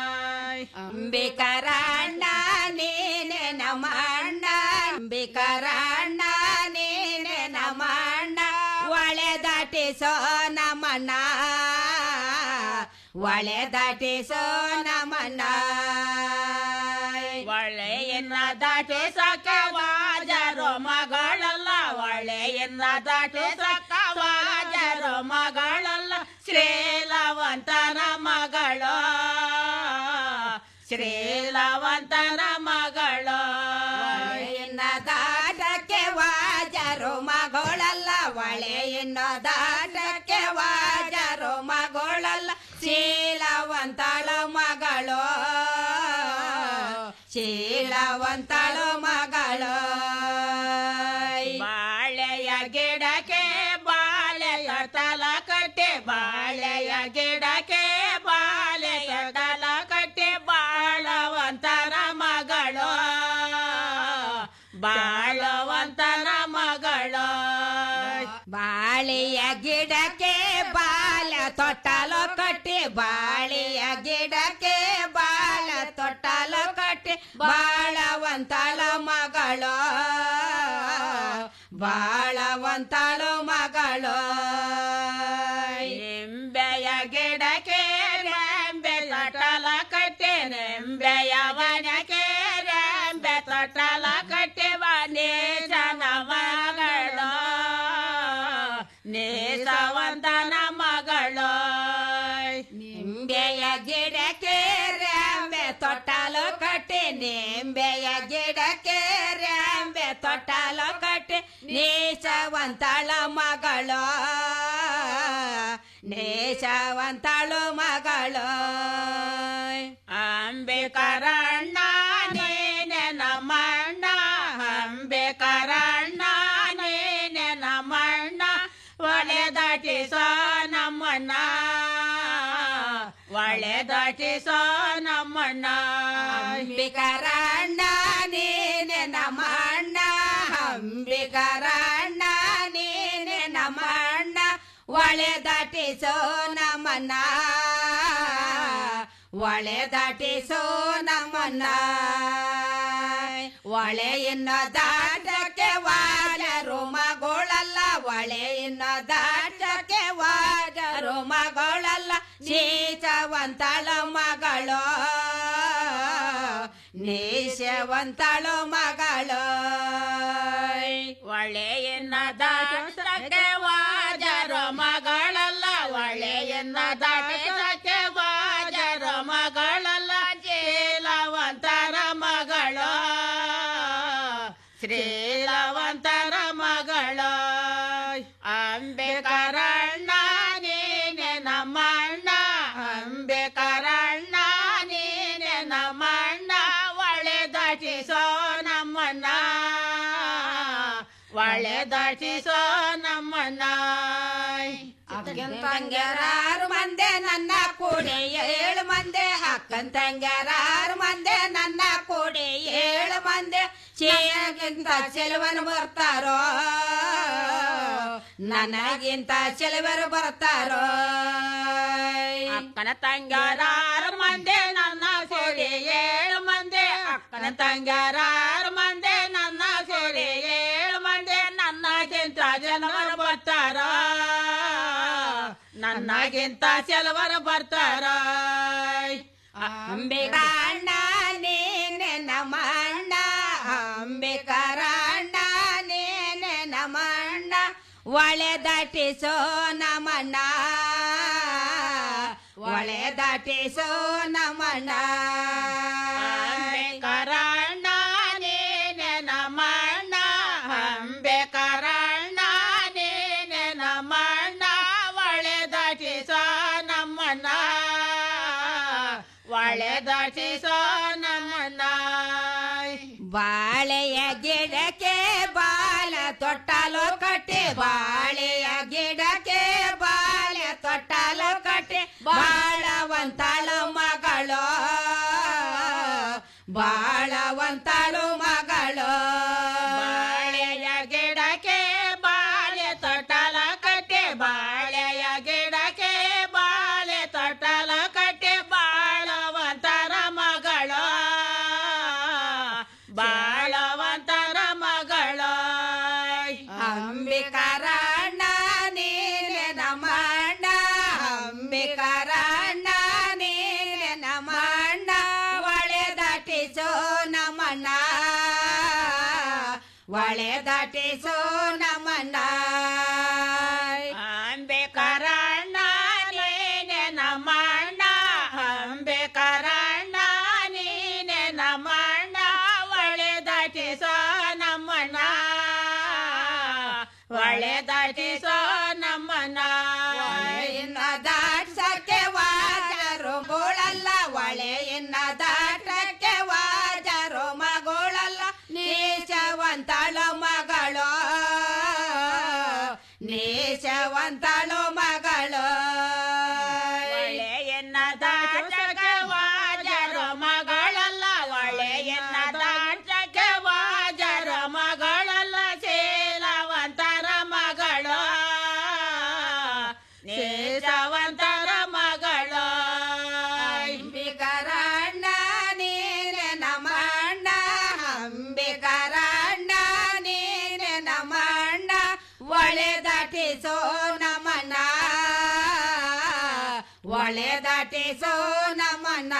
ಅಂಬಿಕರಣ್ಣ ನೀನೆ ನಮ್ಮಣ್ಣ ಅಂಬಿಕರಣ್ಣ ನೀನೆ ನಮ್ಮಣ್ಣ ಒಳೆ ದಾಟಿಸೋ ನಮ್ಮಣ್ಣ ಒಳೆ ದಾಟಿಸೋ ನಮ್ಮಣ್ಣ ಒಳೆಯನ್ನ ದಾಟಿಸಕ್ಕೆ ವಾಜರು ಮಗಳಲ್ಲ ಒಳೆಯನ್ನ ದಾಟಿಸಕ್ಕ ವಾಜರು ಮಗಳಲ್ಲ ಶ್ರೀಲವಂತನ ಮಗಳು ಶ್ರೀಲವಂತನ ಮಗಳು ಒಳೆಯನ್ನ ದಾಟಕ್ಕೆ ವಾಜರು ಮಗಳಲ್ಲ ಒಳೆಯನ್ನ ದಾಟಕ್ಕೆ ವಾಜರು ಮಗಳಲ್ಲ ಶೀಲವಂತಳ ಮಗಳು ಶೀಲವಂತಳ ಮಗಳು ಬಾಳೆಯ ಗಿಡಕ್ಕೆ ಬಾಳೆಯ ತಲ ಕಟ್ಟೆ ಬಾಳೆಯ ಗಿಡಕ್ಕೆ ಬಾಳೆಯ ತಲ ಕಟ್ಟೆ ಬಾಳವಂತನ ಮಗಳು ಬಾಳವಂತನ ಮಗಳು ಬಾಳೆಯ ಗಿಡಕ್ಕೆ ಬಾಲ ತೊಟ್ಟಲು ಕಟ್ಟಿ ಬಾಳೆಯ ಗಿಡಕ್ಕೆ ಬಾಲ ತೊಟ್ಟಲು ಕಟ್ಟಿ ಬಾಳವಂತಳ ಮಗಳು ಬಾಳವಂತಳು ಮಗಳು ನಿಂಬೆಯ ಗಿಡಕ್ಕೆ ರೆಂಬೆ ತೊಟ್ಟಲ ಕಟ್ಟಿ ನಿಂಬೆಯ ವನಕ್ಕೆ ರೆಂಬೆ ತೊಟ್ಟಲ ಕಟ್ಟಿ ನೇಸನ ಮಗಳು ನೇಸವಂತನ ಮಗಳು ನಿಂಬೆಯ ಗಿಡಕ್ಕೆ ರೆಂಬೆ ತೊಟ್ಟಲು ಕಟ್ಟಿ ನಿಂಬೆಯ ಗಿಡಕ್ಕೆ ರೆಂಬೆ ತೊಟ್ಟಲು ಕಟ್ಟಿ ನೀಸವಂತಳ ಮಗಳು ನೇಶವಂತಳು ಮಗಳು ಅಂಬೇಕರಣ್ಣ ನೀನೆ ನಮ್ಮಣ್ಣ ಅಂಬೇಕರಣ್ಣ ನೀನೆ ನಮ್ಮಣ್ಣ ಒಳೆ ದಾಟಿಸೋ ನಮ್ಮಣ್ಣ ಒಳೆ ದಾಟಿಸೋ ನಮ್ಮಣ್ಣ ಅಂಬಿಕರಣ್ಣ ನೀನೆ ನಮ್ಮಣ್ಣ ಅಂಬಿಕರಣ್ಣ ನೀನೆ ನಮ್ಮಣ್ಣ ಒಳೆ ದಾಟಿಸೋ ನಮ್ಮನ್ನ ಒಳೆ ದಾಟಿಸೋ ನಮ್ಮನ್ನ ಒಳೆಯಿನ್ನ ದಾಟಕ್ಕೆ ವಾಜರು ಮಗಳಲ್ಲ ಒಳೆಯಿನ್ನ ದಾಟಕ್ಕೆ ವಾಜರು ಮಗಳಲ್ಲ ನೀಚವಂತಳ ಮಗಳು ನೀಚವಂತಳು ಮಗಳು ಒಳೆಯನ್ನ ದಾಟಕ್ಕೆ ವಾಜರು ಮಗಳಲ್ಲ ಒಳೆಯನ್ನ ದಾಟಕ್ಕೆ ವಾಜರು ಮಗಳಲ್ಲ ಶೀಲವಂತರ ಮಗಳು ಶ್ರೀಲವಂತರ ಮಗಳು ಅಂಬೇಕರಣ್ಣ ನೀನೆ ನಮ್ಮಣ್ಣ ಅಂಬೇಕರಣ್ಣ ನೀನೆ ನಮ್ಮಣ್ಣ ಒಳೆ ದಾಟಿಸೋ ನಮ್ಮಣ್ಣ ಒಳೆ ದಾಟಿಸೋ ನಮ್ಮಣ್ಣ ಅಕ್ಕನ್ ತಂಗ್ಯಾರು ಮಂದೆ ನನ್ನ ಕೂಡಿ ಏಳು ಮಂದೆ ಅಕ್ಕನ್ ತಂಗ್ಯಾರು ಮಂದೆ ನನ್ನ ಕೂಡಿ ಏಳು ಮಂದೆ ಚೇಗಿಂತ ಚೆಲುವನು ಬರ್ತಾರೋ ನನಗಿಂತ ಚೆಲುವರು ಬರ್ತಾರೋ ಅಕ್ಕನ ತಂಗ್ಯಾರು ಮಂದೆ ನನ್ನ ಕೂಡಿ ಏಳು ಮಂದೆ ಅಕ್ಕನ ತಂಗ್ಯಾರು ಮಂದೆ ನನ್ನ ಕೂಡಿ ಏಳು ಮಂದೆ ನನ್ನಗಿಂತ ಜನವರು ಬರ್ತಾರೋ ನನ್ನಗಿಂತ ಚೆಲವರು ಬರ್ತಾರ ಅಂಬಿಕಣ್ಣ ನೀನೆ ನಮಣ್ಣ ಅಂಬಿಕರಣ್ಣ ನೀನೆ ನಮಣ್ಣ ಒಳೆ ದಾಟಿಸೋ ನಮಣ್ಣ ಒಳೆ ದಾಟಿಸೋ ನಮಣ್ಣ ಅಂಬೇಕರಣ್ಣ ನೀನೆ ನಮಣ್ಣ ಅಂಬೇಕರಣ್ಣ ನೀನೆ ನಮಣ್ಣ ಒಳೆ ದಾಟಿಸೋ ನಮ್ಮಣ್ಣ ಒಳೆ ದಾಟಿಸೋ ನಮ್ಮಣ್ಣ ಬಾಳೆಯ ಗಿಡಕ್ಕೆ ಬಾಲ ತೊಟ್ಟಲು ಕಟ್ಟಿ ಬಾಳೆಯ ಗಿಡಕ್ಕೆ ಬಾಲ ತೊಟ್ಟಲು ಕಟ್ಟಿ ಬಾಳವಂತಳು ಮಗಳು ಬಾಳವಂತಳು ಮಗಳು ಬಾಳೆಯ ಗಿಡಕ್ಕೆ ಬಾಳೆ ತೊಟ್ಟಲ ಕಟ್ಟಿ ಬಾಳೆಯ ಗಿಡಕ್ಕೆ ಬಾಳೆ ತೊಟ್ಟಲ ಕಟ್ಟಿ ಬಾಳವಂತರ ಮಗಳು ಬಾಳವಂತರ ಮಗಳು ಅಂಬಿಕರಣ್ಣ ನೀನೆ ನಮಣ್ಣ ಅಂಬಿಕರಣ್ಣ ನೀನೆ ನಮಣ್ಣ ಒಳೆ ದಾಟಿಸೋ ನಮಣ್ಣ ಒಳೆ ದಾಟಿಸೋ ನಮಣ್ಣ ಅಂಬೇಕರಣ್ಣ ನೀನೆ ನಮಣ್ಣ ಅಂಬೇಕರಣ್ಣ ನೀನೆ ನಮಣ್ಣ ಒಳೆ ದಾಟಿಸೋ ನಮ್ಮಣ್ಣ ಒಳೆ ದಾಟಿಸೋ ನಮ್ಮಣ್ಣ ಒಳೆಯಿಂದ ದಾಟ್ಸಕ್ಕೆ ವಾಜರು ಗೋಳಲ್ಲ ಒಳೆಯಿಂದ ದಾಟಕ್ಕೆ ವಾಜರು ಮಗೋಳಲ್ಲ ನೀಚವಂತಳು ಮಗಳು ನೀಚವಂತಳು ಮಗಳು ಒಳೆಯನ್ನ ದಾಟಕ್ಕೆ ವಾಜರು ಮಗಳಲ್ಲ ಒಳೆಯನ್ನ ದಾಟಕ್ಕೆ ವಾಜರು ಮಗಳಲ್ಲ ಶೀಲವಂತರ ಮಗಳು ನೀಚವಂತರ ಮಗಳು ಅಂಬಿಕರಣ್ಣ ನೀನೆ ನಮಣ್ಣ ಅಂಬಿಕರಣ್ಣ ನೀನೆ ನಮಣ್ಣ ಒಳೆ ದಾಟಿಸೋ ನಮನ ಒಳೆ ದಾಟಿಸೋ ನಮನ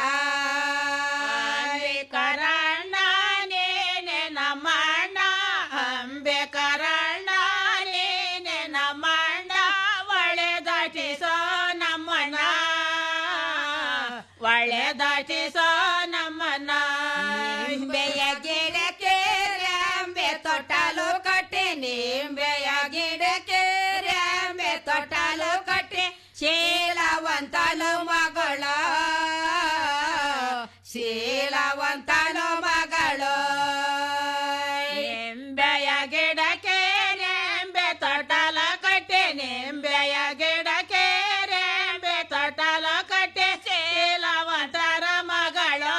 ಅಂಬಿಕರಣ್ಣ ನೀನೆ ನಮಣ್ಣ ಅಂಬಿಕರಣ್ಣ ನೀನೆ ನಮಣ್ಣ ಒಳೆ ದಾಟಿಸೋ ನಮ್ಮನ ಒಳೆ ದಾಟಿಸೋ ನಮ್ಮನ ನಿಂಬೆಯ ಗಿಡಕ್ಕೆ ರ್ಯಾಂಬೆ ತೊಟ್ಟಲು ಕಟ್ಟಿ ನಿಂಬೆಯ ಗಿಡಕ್ಕೆ ರ್ಯಾಂಬೆ ತೊಟ್ಟಲು ಕಟ್ಟಿ ಶೇ ಶೀಲವಂತನು ಮಗಳು ಶೀಲವಂತನು ಮಗಳು ನಿಂಬೆಯ ಗಿಡಕ್ಕೆ ನೆಂಬೆ ತೊಟಲ ಕಟ್ಟೆ ನಿಂಬೆಯ ಗಿಡಕ್ಕೆ ರೆಂಬೆ ತೊಟಲ ಕಟ್ಟೆ ಶೀಲವಂತರ ಮಗಳು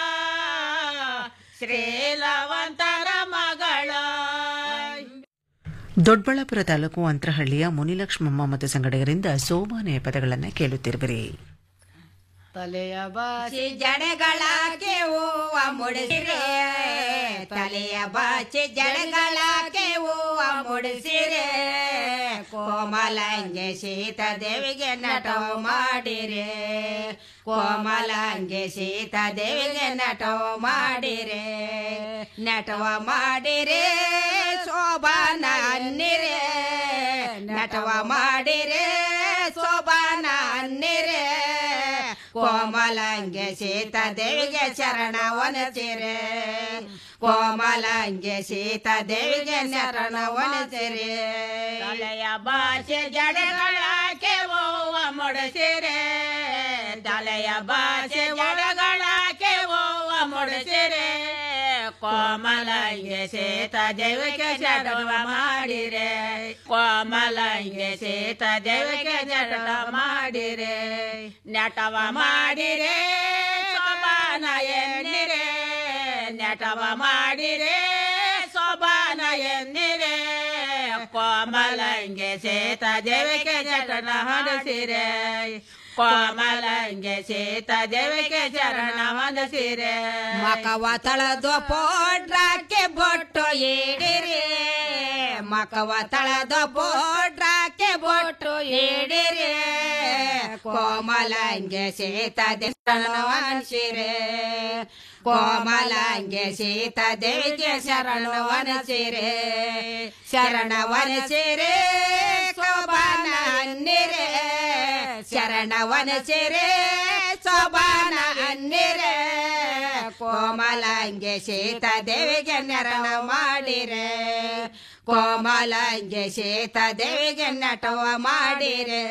ಶ್ರೀಲವಂತರ ಮಗಳು ದೊಡ್ಡಬಳ್ಳಾಪುರ ತಾಲೂಕು ಅಂತರಹಳ್ಳಿಯ ಮುನಿಲಕ್ಷ್ಮಮ್ಮ ಮತ್ತು ಸಂಗಡಿಗರಿಂದ ಸೋಮಾನೆಯ ಪದಗಳನ್ನು ಕೇಳುತ್ತಿರುವಿರಿ ತಲೆಯ ಬಾಚಿ ಜಡೆಗಳಾಕೆ ಹೂವ ಮುಡಿಸಿರೆ ತಲೆಯ ಬಾಚಿ ಜಡೆಗಳಾಕೆ ಹೂವ ಮುಡಿಸಿರೆ ಕೋಮಲಂಗೆ ಸೀತ ದೇವಿಗೆ ನಟವ ಮಾಡಿರೆ ಕೋಮಲಂಗೆ ಸೀತ ದೇವಿಗೆ ನಟವ ಮಾಡಿರೆ ನಟವ ಮಾಡಿರೆ ಶೋಭಾನ ಅನ್ನಿರೆ ನಟವ ಮಾಡಿರೆ ಶೋಭಾನ ಅನ್ನಿರೆ ಕೋಮಲಂಗೆ ಸೀತಾ ದೇವಿಗೆ ಶರಣ ಒನಸಿರೆ ಕೋಮಲಂಗೆ ಸೀತಾ ದೇವಿಗೆ ಶರಣ ಒನಸಿರೆ ತಲೆಯ ಭಾಷೆ ಜಡೆಗಳಾಕೆ ಓವ ಮುಡಿಸಿರೆ ತಲೆಯ ಭಾಷೆ ಜಡೆಗಳಾಕೆ ಓವ ಮುಡಿಸಿರೆ ಕೋಮಲಂಗೆ ಸೀತಾ ದೇವಿಗೆ ಶರಣ ಮಾಡಿರೆ ಕೋಮಲಂಗೆ ಸೀತಾ ದೇವಿಗೆ ಶರಣ ಮಾಡಿರೆ ನಟವ ಮಾಡಿರೆ ಸೋಬಾನ ಎನ್ನಿರೆ ನಟವ ಮಾಡಿರೆ ಸೋಬಾನ ಎನ್ನಿರೆ ಕೋಮಲಂಗೆ ಸೀತ ದೇವಿಗೆ ಚರಣ ಹೊಂದಿಸಿರೆ ಕೋಮಲಂಗೆ ಸೀತ ದೇವಿಗೆ ಚರಣ ಹೊಂದಿಸಿರೆ ಮಕವ ತಳದು ಪೋಡ್ರಾಕೆ ಬೊಟ್ಟು ಇಡಿರಿ ಮಕವ ತಳದು ಪೋಡ್ರಾಕೆ ಬೊಟ್ಟು ಇಡಿರಿ ಕೋಮಲಂಗೆ ಸೀತ ಶರಣವನಿಸಿರೆ ಕೋಮಲಂಗೆ ಸೀತ ದೇವಿಗೆ ಶರಣವನಿಸಿರೆ ಶರಣವನಿಸಿರೆ ಶೋಭಾನ ಅನ್ನಿರೆ ಶರಣವನಿಸಿರೆ ಶೋಭಾನ ಅನ್ನಿರೆ ಕೋಮಲಂಗೆ ಸೀತ ದೇವಿಗೆ ನೆರಣ ಮಾಡಿರೆ ಕೋಮಲಂಗೆ ಸೀತ ದೇವಿಗೆ ನಟವ ಮಾಡಿರೆ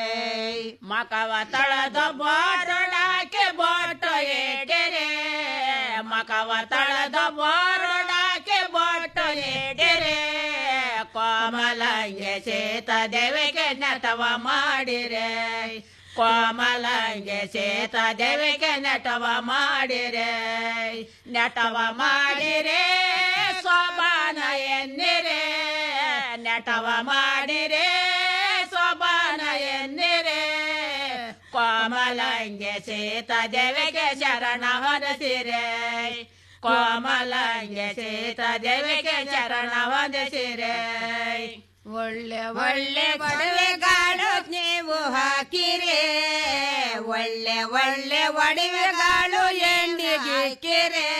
ಮಕವ ತಳದ ಬೋರ್ಡಾಕೆ ಬೋಟು ಎಡೆರೆ ಮಕವ ತಳದ ಬೋರ್ಡಾಕೆ ಬೋಟು ಎಡೆರೆ ಕೋಮಲಂಗೆ ಸೀತ ದೇವಿಗೆ ನಟವ ಮಾಡಿರೆ ಕೋಮಲಂಗೆ ಸೀತ ದೇವಿಗೆ ನಟವ ಮಾಡಿರೆ ನಟವ ಮಾಡಿರೆ ಸೋಬಾನ ಎನ್ನಿರೆ ನಟವ ಮಾಡಿರೆ ಸೋಬಾನ ಎನ್ನಿರೆ ಕೋಮಲಂಗೆ ಸೀತ ದೇವಿಗೆ ಶರಣ ಹೊರಸಿರೆ ಕೋಮಲಂಗೆ ಸೀತ ದೇವಿಗೆ ಶರಣ ಹೊಂದಿಸಿರೆ ಒಳ್ಳೆ ಒಳ್ಳೆ ಒಡವೆಗಾಳು ನೀವು ಹಾಕಿರೆ ಒಳ್ಳೆ ಒಳ್ಳೆ ಒಡವೆಗಾಳು ಎಣ್ಣಿಗೆ ಹಾಕಿರೆ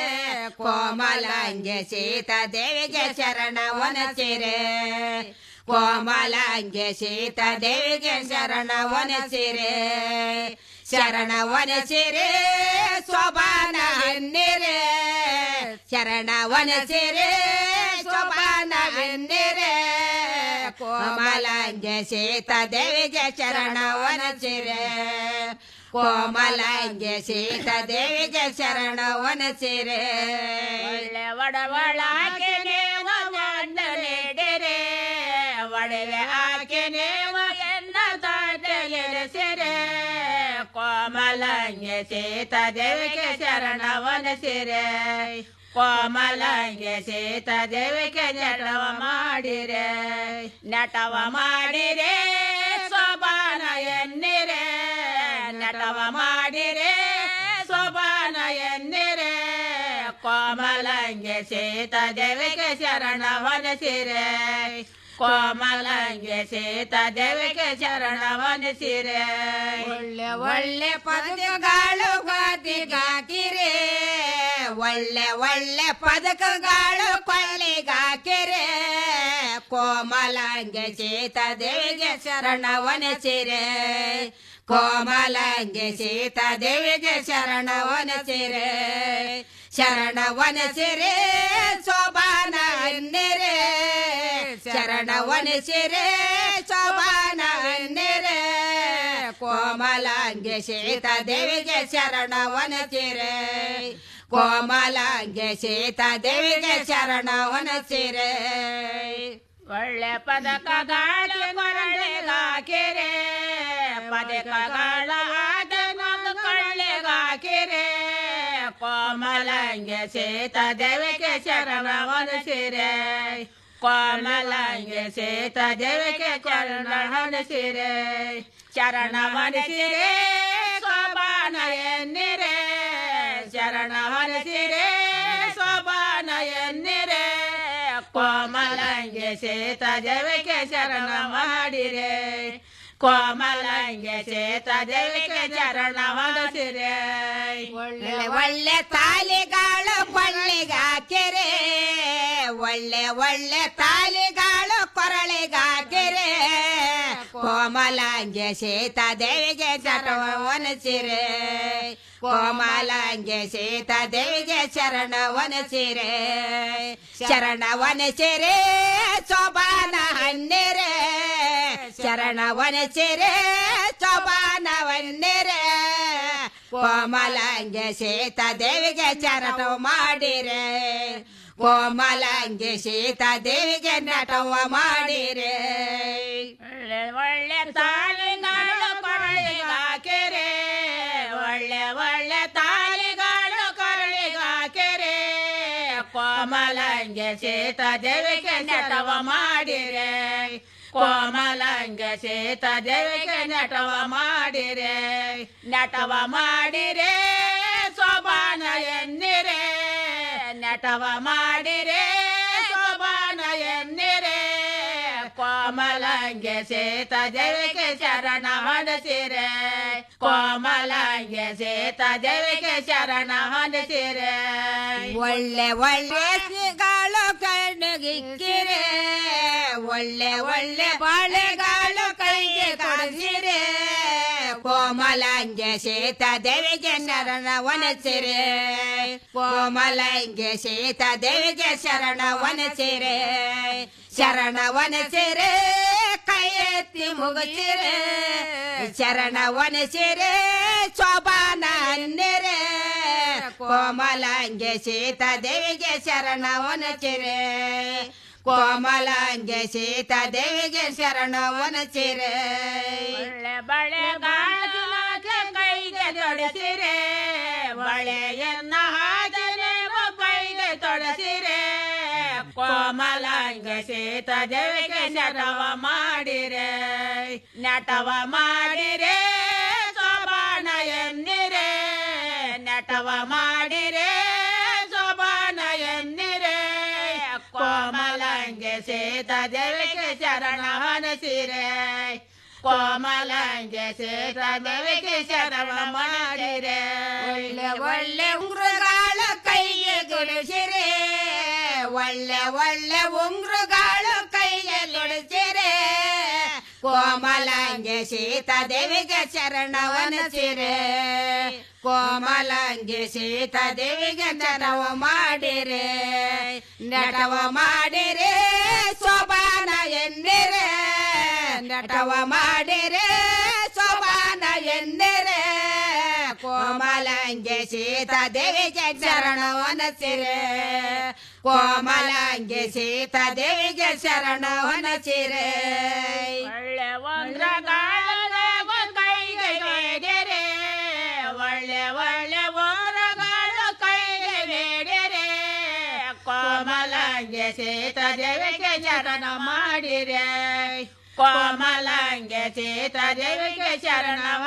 ಕೋಮಲಂಗೆ ಸೀತಾ ದೇವಿಗೆ ಶರಣ ಒನಸಿರೆ ಕೋಮಲಂಗೆ ಸೀತಾ ದೇವಿಗೆ ಶರಣ ಒನಸಿರೆ ಶರಣ ಒನಸಿರೆ ಶೋಭಾನ ಅನ್ನಿರೆ ಶರಣ ಒನಸಿರೆ ಶೋಭಾನ ಅನ್ನಿರೆ ಕೋಮಲಂಗೆ ಸೀತಾ ದೇವಿಗೆ ಶರಣ ಒನಸಿರೆ ಕೋಮಲಂಗೆ ಸೀತಾ ದೇವಿಗೆ ಶರಣ ಒನಸಿರೆ ಒಳ್ಳೆ ಒಡವಳಾಕೆ ನೇವ ಮಂಡಲಿಡಿರೆ ಒಡವೆ ಆಕೆ ನೇವ ಎನ್ನ ತಾಟೆಗೆರೆಸಿರೆ ಕೋಮಲಂಗೆ ಸೀತಾ ದೇವಿಗೆ ಶರಣ ಒನಸಿರೆ ಕೋಮಲಂಗೆ ಸೀತಾ ದೇವಿಗೆ ನಟವ ಮಾಡಿರೆ ನಟವ ಮಾಡಿರೆ ಸೋಬಾನ ಎನ್ನಿರೆ ನಟವ ಮಾಡಿರೆ ಸೋಬಾನ ಎನ್ನಿರೆ ಕೋಮಲಂಗೆ ಸೀತಾ ದೇವಿಗೆ ಶರಣ ವನಸಿರೆ ಕೋಮಲಂಗೆ ಸೀತಾ ದೇವಿಗೆ ಶರಣ ವನಸಿರೆ ಒಳ್ಳೆ ಒಳ್ಳೆ ಪದಕಗಳು ಗಾತಿಗಾಕಿರೆ ಒಳ್ಳೆ ಒಳ್ಳೆ ಪದಕಗಳು ಕೊಳ್ಳಿಗಾಕಿರೆ ಕೋಮಲಂಗೆ ಸೀತಾ ದೇವಿಗೆ ಶರಣ ವನಸಿರೆ ಕೋಮಲಂಗೆ ಸೀತಾ ದೇವಿಗೆ ಶರಣ ವನಸಿರೆ ಶರಣ ವನಸಿರೆ ಶೋಭಾನ ಅನ್ನಿರೆ ಶರಣ ವನಸಿರೆ ಶೋಭಾನ ಅನ್ನಿರೆ ಕೋಮ ಕೋಮಲಾಂಗೆ ಸೀತಾ ದೇವಿಗೆ ಶರಣವನಸಿರೆ ಕೋಮಲಾಂಗೆ ಸೀತಾ ದೇವಿಗೆ ಶರಣವನಸಿರೆ ಒಳ್ಳೆ ಪದಕಗಳ ಕೊರಳಿಗಾಕಿರೆ ಪದಕಗಳ ಕೊಳ್ಳಿಗಾಕಿರೆ ಕೋಮಲಂಗೆ ಸೀತಾ ದೇವಿಗೆ ಶರಣವನಸಿರೆ ಕೋಮಲಂಗೆ ಸೀತಾ ದೇವಿಗೆ ಶರಣವನಸಿರೆ ಶರಣವನಸಿರೆ ಸೋಬಾನ ಎನ್ನಿರೆ ಶರಣವನಸಿರೆ ಸೋಬಾನ ಎನ್ನಿರೆ ಕೋಮಲಂಗೆ ಸೀತಾ ದೇವಿಗೆ ಶರಣ ಮಾಡಿರೆ ಕೋಮಲಂಗೆ ಸೀತಾ ದೇವಿಗೆ ಶರಣ ಹೊರಸಿರೆ ಒಳ್ಳೆ ಒಳ್ಳೆ ತಾಲಿಗಳು ಕೊಳ್ಳಿಗಾಕಿರೆ ಒಳ್ಳೆ ಒಳ್ಳೆ ತಾಲಿಗಳು ಕೊರಳಿಗಾಕಿರೆ ಕೋಮಲಾಂಗೆ ಸೀತಾ ದೇವಿಗೆ ಶರಣವನಸಿರೆ ಕೋಮಲಾಂಗೆ ಸೀತಾ ದೇವಿಗೆ ಶರಣವನಸಿರೆ ಶರಣವನಸಿರೆ ಸೋಬಾನ ಹನ್ನೆರೆ ಶರಣವನಸಿರೆ ಸೋಬಾನ ಹನ್ನೆರೆ ಕೋಮಲಾಂಗೆ ಸೀತಾ ದೇವಿಗೆ ಶರಣ ಮಾಡಿರೆ ಕೋಮಲಾಂಗೆ ಸೀತಾ ದೇವಿಗೆ ನಟವ ಮಾಡಿರೆ ಒಳ್ಳೆ ಒಳ್ಳೆ ತಾಳಿಗಳು ಕೊರಳಿಗಾಕಿರೆ ಒಳ್ಳೆ ಒಳ್ಳೆ ತಾಳಿಗಳು ಕೊರಳಿಗಾಕಿರೆ ಕೋಮಲಂಗೆ ಸೀತಾ ದೇವಿಗೆ ನಟವ ಮಾಡಿರೆ ಕೋಮಲಂಗೆ ಸೀತಾ ದೇವಿಗೆ ನಟವ ಮಾಡಿರೆ ನಟವ ಮಾಡಿರೆ ಸೋಬಾನ ಎನ್ನಿರೆ ನಟವ ಮಾಡಿರೆ ಸೋಬಾನ ಎನ್ನಿರೆ ಕೋಮಲಂಗೆ ಸೀತಾ ದೇವಿಗೆ ಶರಣ ಹೊನಸಿರೆ ಕೋಮಲಂಗೆ ಸೀತಾ ದೇವಿಗೆ ಶರಣ ಹೊನಸಿರೆ ಒಳ್ಳೆ ಒಳ್ಳೆ ಸಿಗಳು ಕಣ್ಣಿಗಿಕ್ಕಿರೆ ಒಳ್ಳೆ ಒಳ್ಳೆ ಬಾಳೆಗಳು ಕೈಗೆ ಕೊಡಿಸಿರೆ ಕೋಮಲಂಗೆ ಸೀತಾ ದೇವಿಗೆ ಶರಣ ವನಸಿರೆ ಕೋಮಲಂಗೆ ಸೀತಾ ದೇವಿಗೆ ಶರಣ ವನಸಿರೆ ಶರಣ ವನಸಿರೆ ಕೈ ಎತ್ತಿ ಮುಗಿಸಿರೆ ಶರಣ ವನಸಿರೆ ಶೋಭಾನ ಅನ್ನಿರೆ ಕೋಮಲಂಗೆ ಸೀತಾ ದೇವಿಗೆ ಶರಣ ವನಸಿರೆ ಕೋಮಲಾಂಗೆ ಸೀತಾ ದೇವಿಗೆ ಶರಣ ವನಸಿರೆ ಒಳ್ಳೆ ಬಳೆ ಕೈಗೆ ತೊಡಸಿರೆ ಬಳೆಯನ್ನ ಹಾಕಿರೆ ಕೈಗೆ ತೊಡಸಿರೆ ಕೋಮಲಾಂಗೆ ಸೀತಾ ದೇವಿಗೆ ನಟವ ಮಾಡಿರೆ ನಟವ ಮಾಡಿರೆ ಸೋಬಾನ ಎನ್ನಿರೆ ನಟವ ಮಾಡಿರೆ ಸೋಬಾನ ಎನ್ನಿರೆ ಕೋಮಲಂಗೆ ಸೀತಾ ದೇವಿಗೆ ಶರಣ ಹನಸಿರೆ ಕೋಮಲಂಗೆ ಸೀತಾ ದೇವಿಗೆ ಶರಣ ಮಾಡಿರೆ ಒಳ್ಳೆ ಒಳ್ಳೆ ಉಂಗುರಗಳು ಕೈಗೆ ಗುಡಿಸಿರೆ ಒಳ್ಳೆ ಒಳ್ಳೆ ಉಂಗುರಗಳು ಕೈಗೆ ಗುಡಿಸಿರೆ ಕೋಮಲಂಗೆ ಸೀತಾ ದೇವಿಗೆ ಶರಣವನಸಿರೆ ಕೋಮಲಂಗೆ ಸೀತಾ ದೇವಿಗೆ ನಟವ ಮಾಡಿರೆ ನಟವ ಮಾಡಿರೆ ಶೋಭಾನ ಎನ್ನಿರೆ ನಟವ ಮಾಡಿರೆ ಶೋಭಾನ ಎನ್ನಿರೆ ಕೋಮಲಂಗೆ ಸೀತಾ ದೇವಿಗೆ ಶರಣವನಸಿರೆ ಕೋಮಲಂಗೆ ಸೀತಾ ದೇವಿಗೆ ಶರಣವನಸಿರೆ ಒಳ್ಳೆ ಒಂದ್ರಗಾಳ ಕೈಗೆ ಬೇಡಿರೆ ಒಳ್ಳೆ ಒಳ್ಳೆ ಓರಗಳು ಕೈಗೆ ಬೇಡಿರೆ ಕೋಮಲಂಗೆ ಸೀತಾ ದೇವಿಗೆ ಶರಣ ಮಾಡಿರೆ ಕೋಮಲಂಗೆ ಸೀತಾ ದೇವಿಗೆ ಶರಣ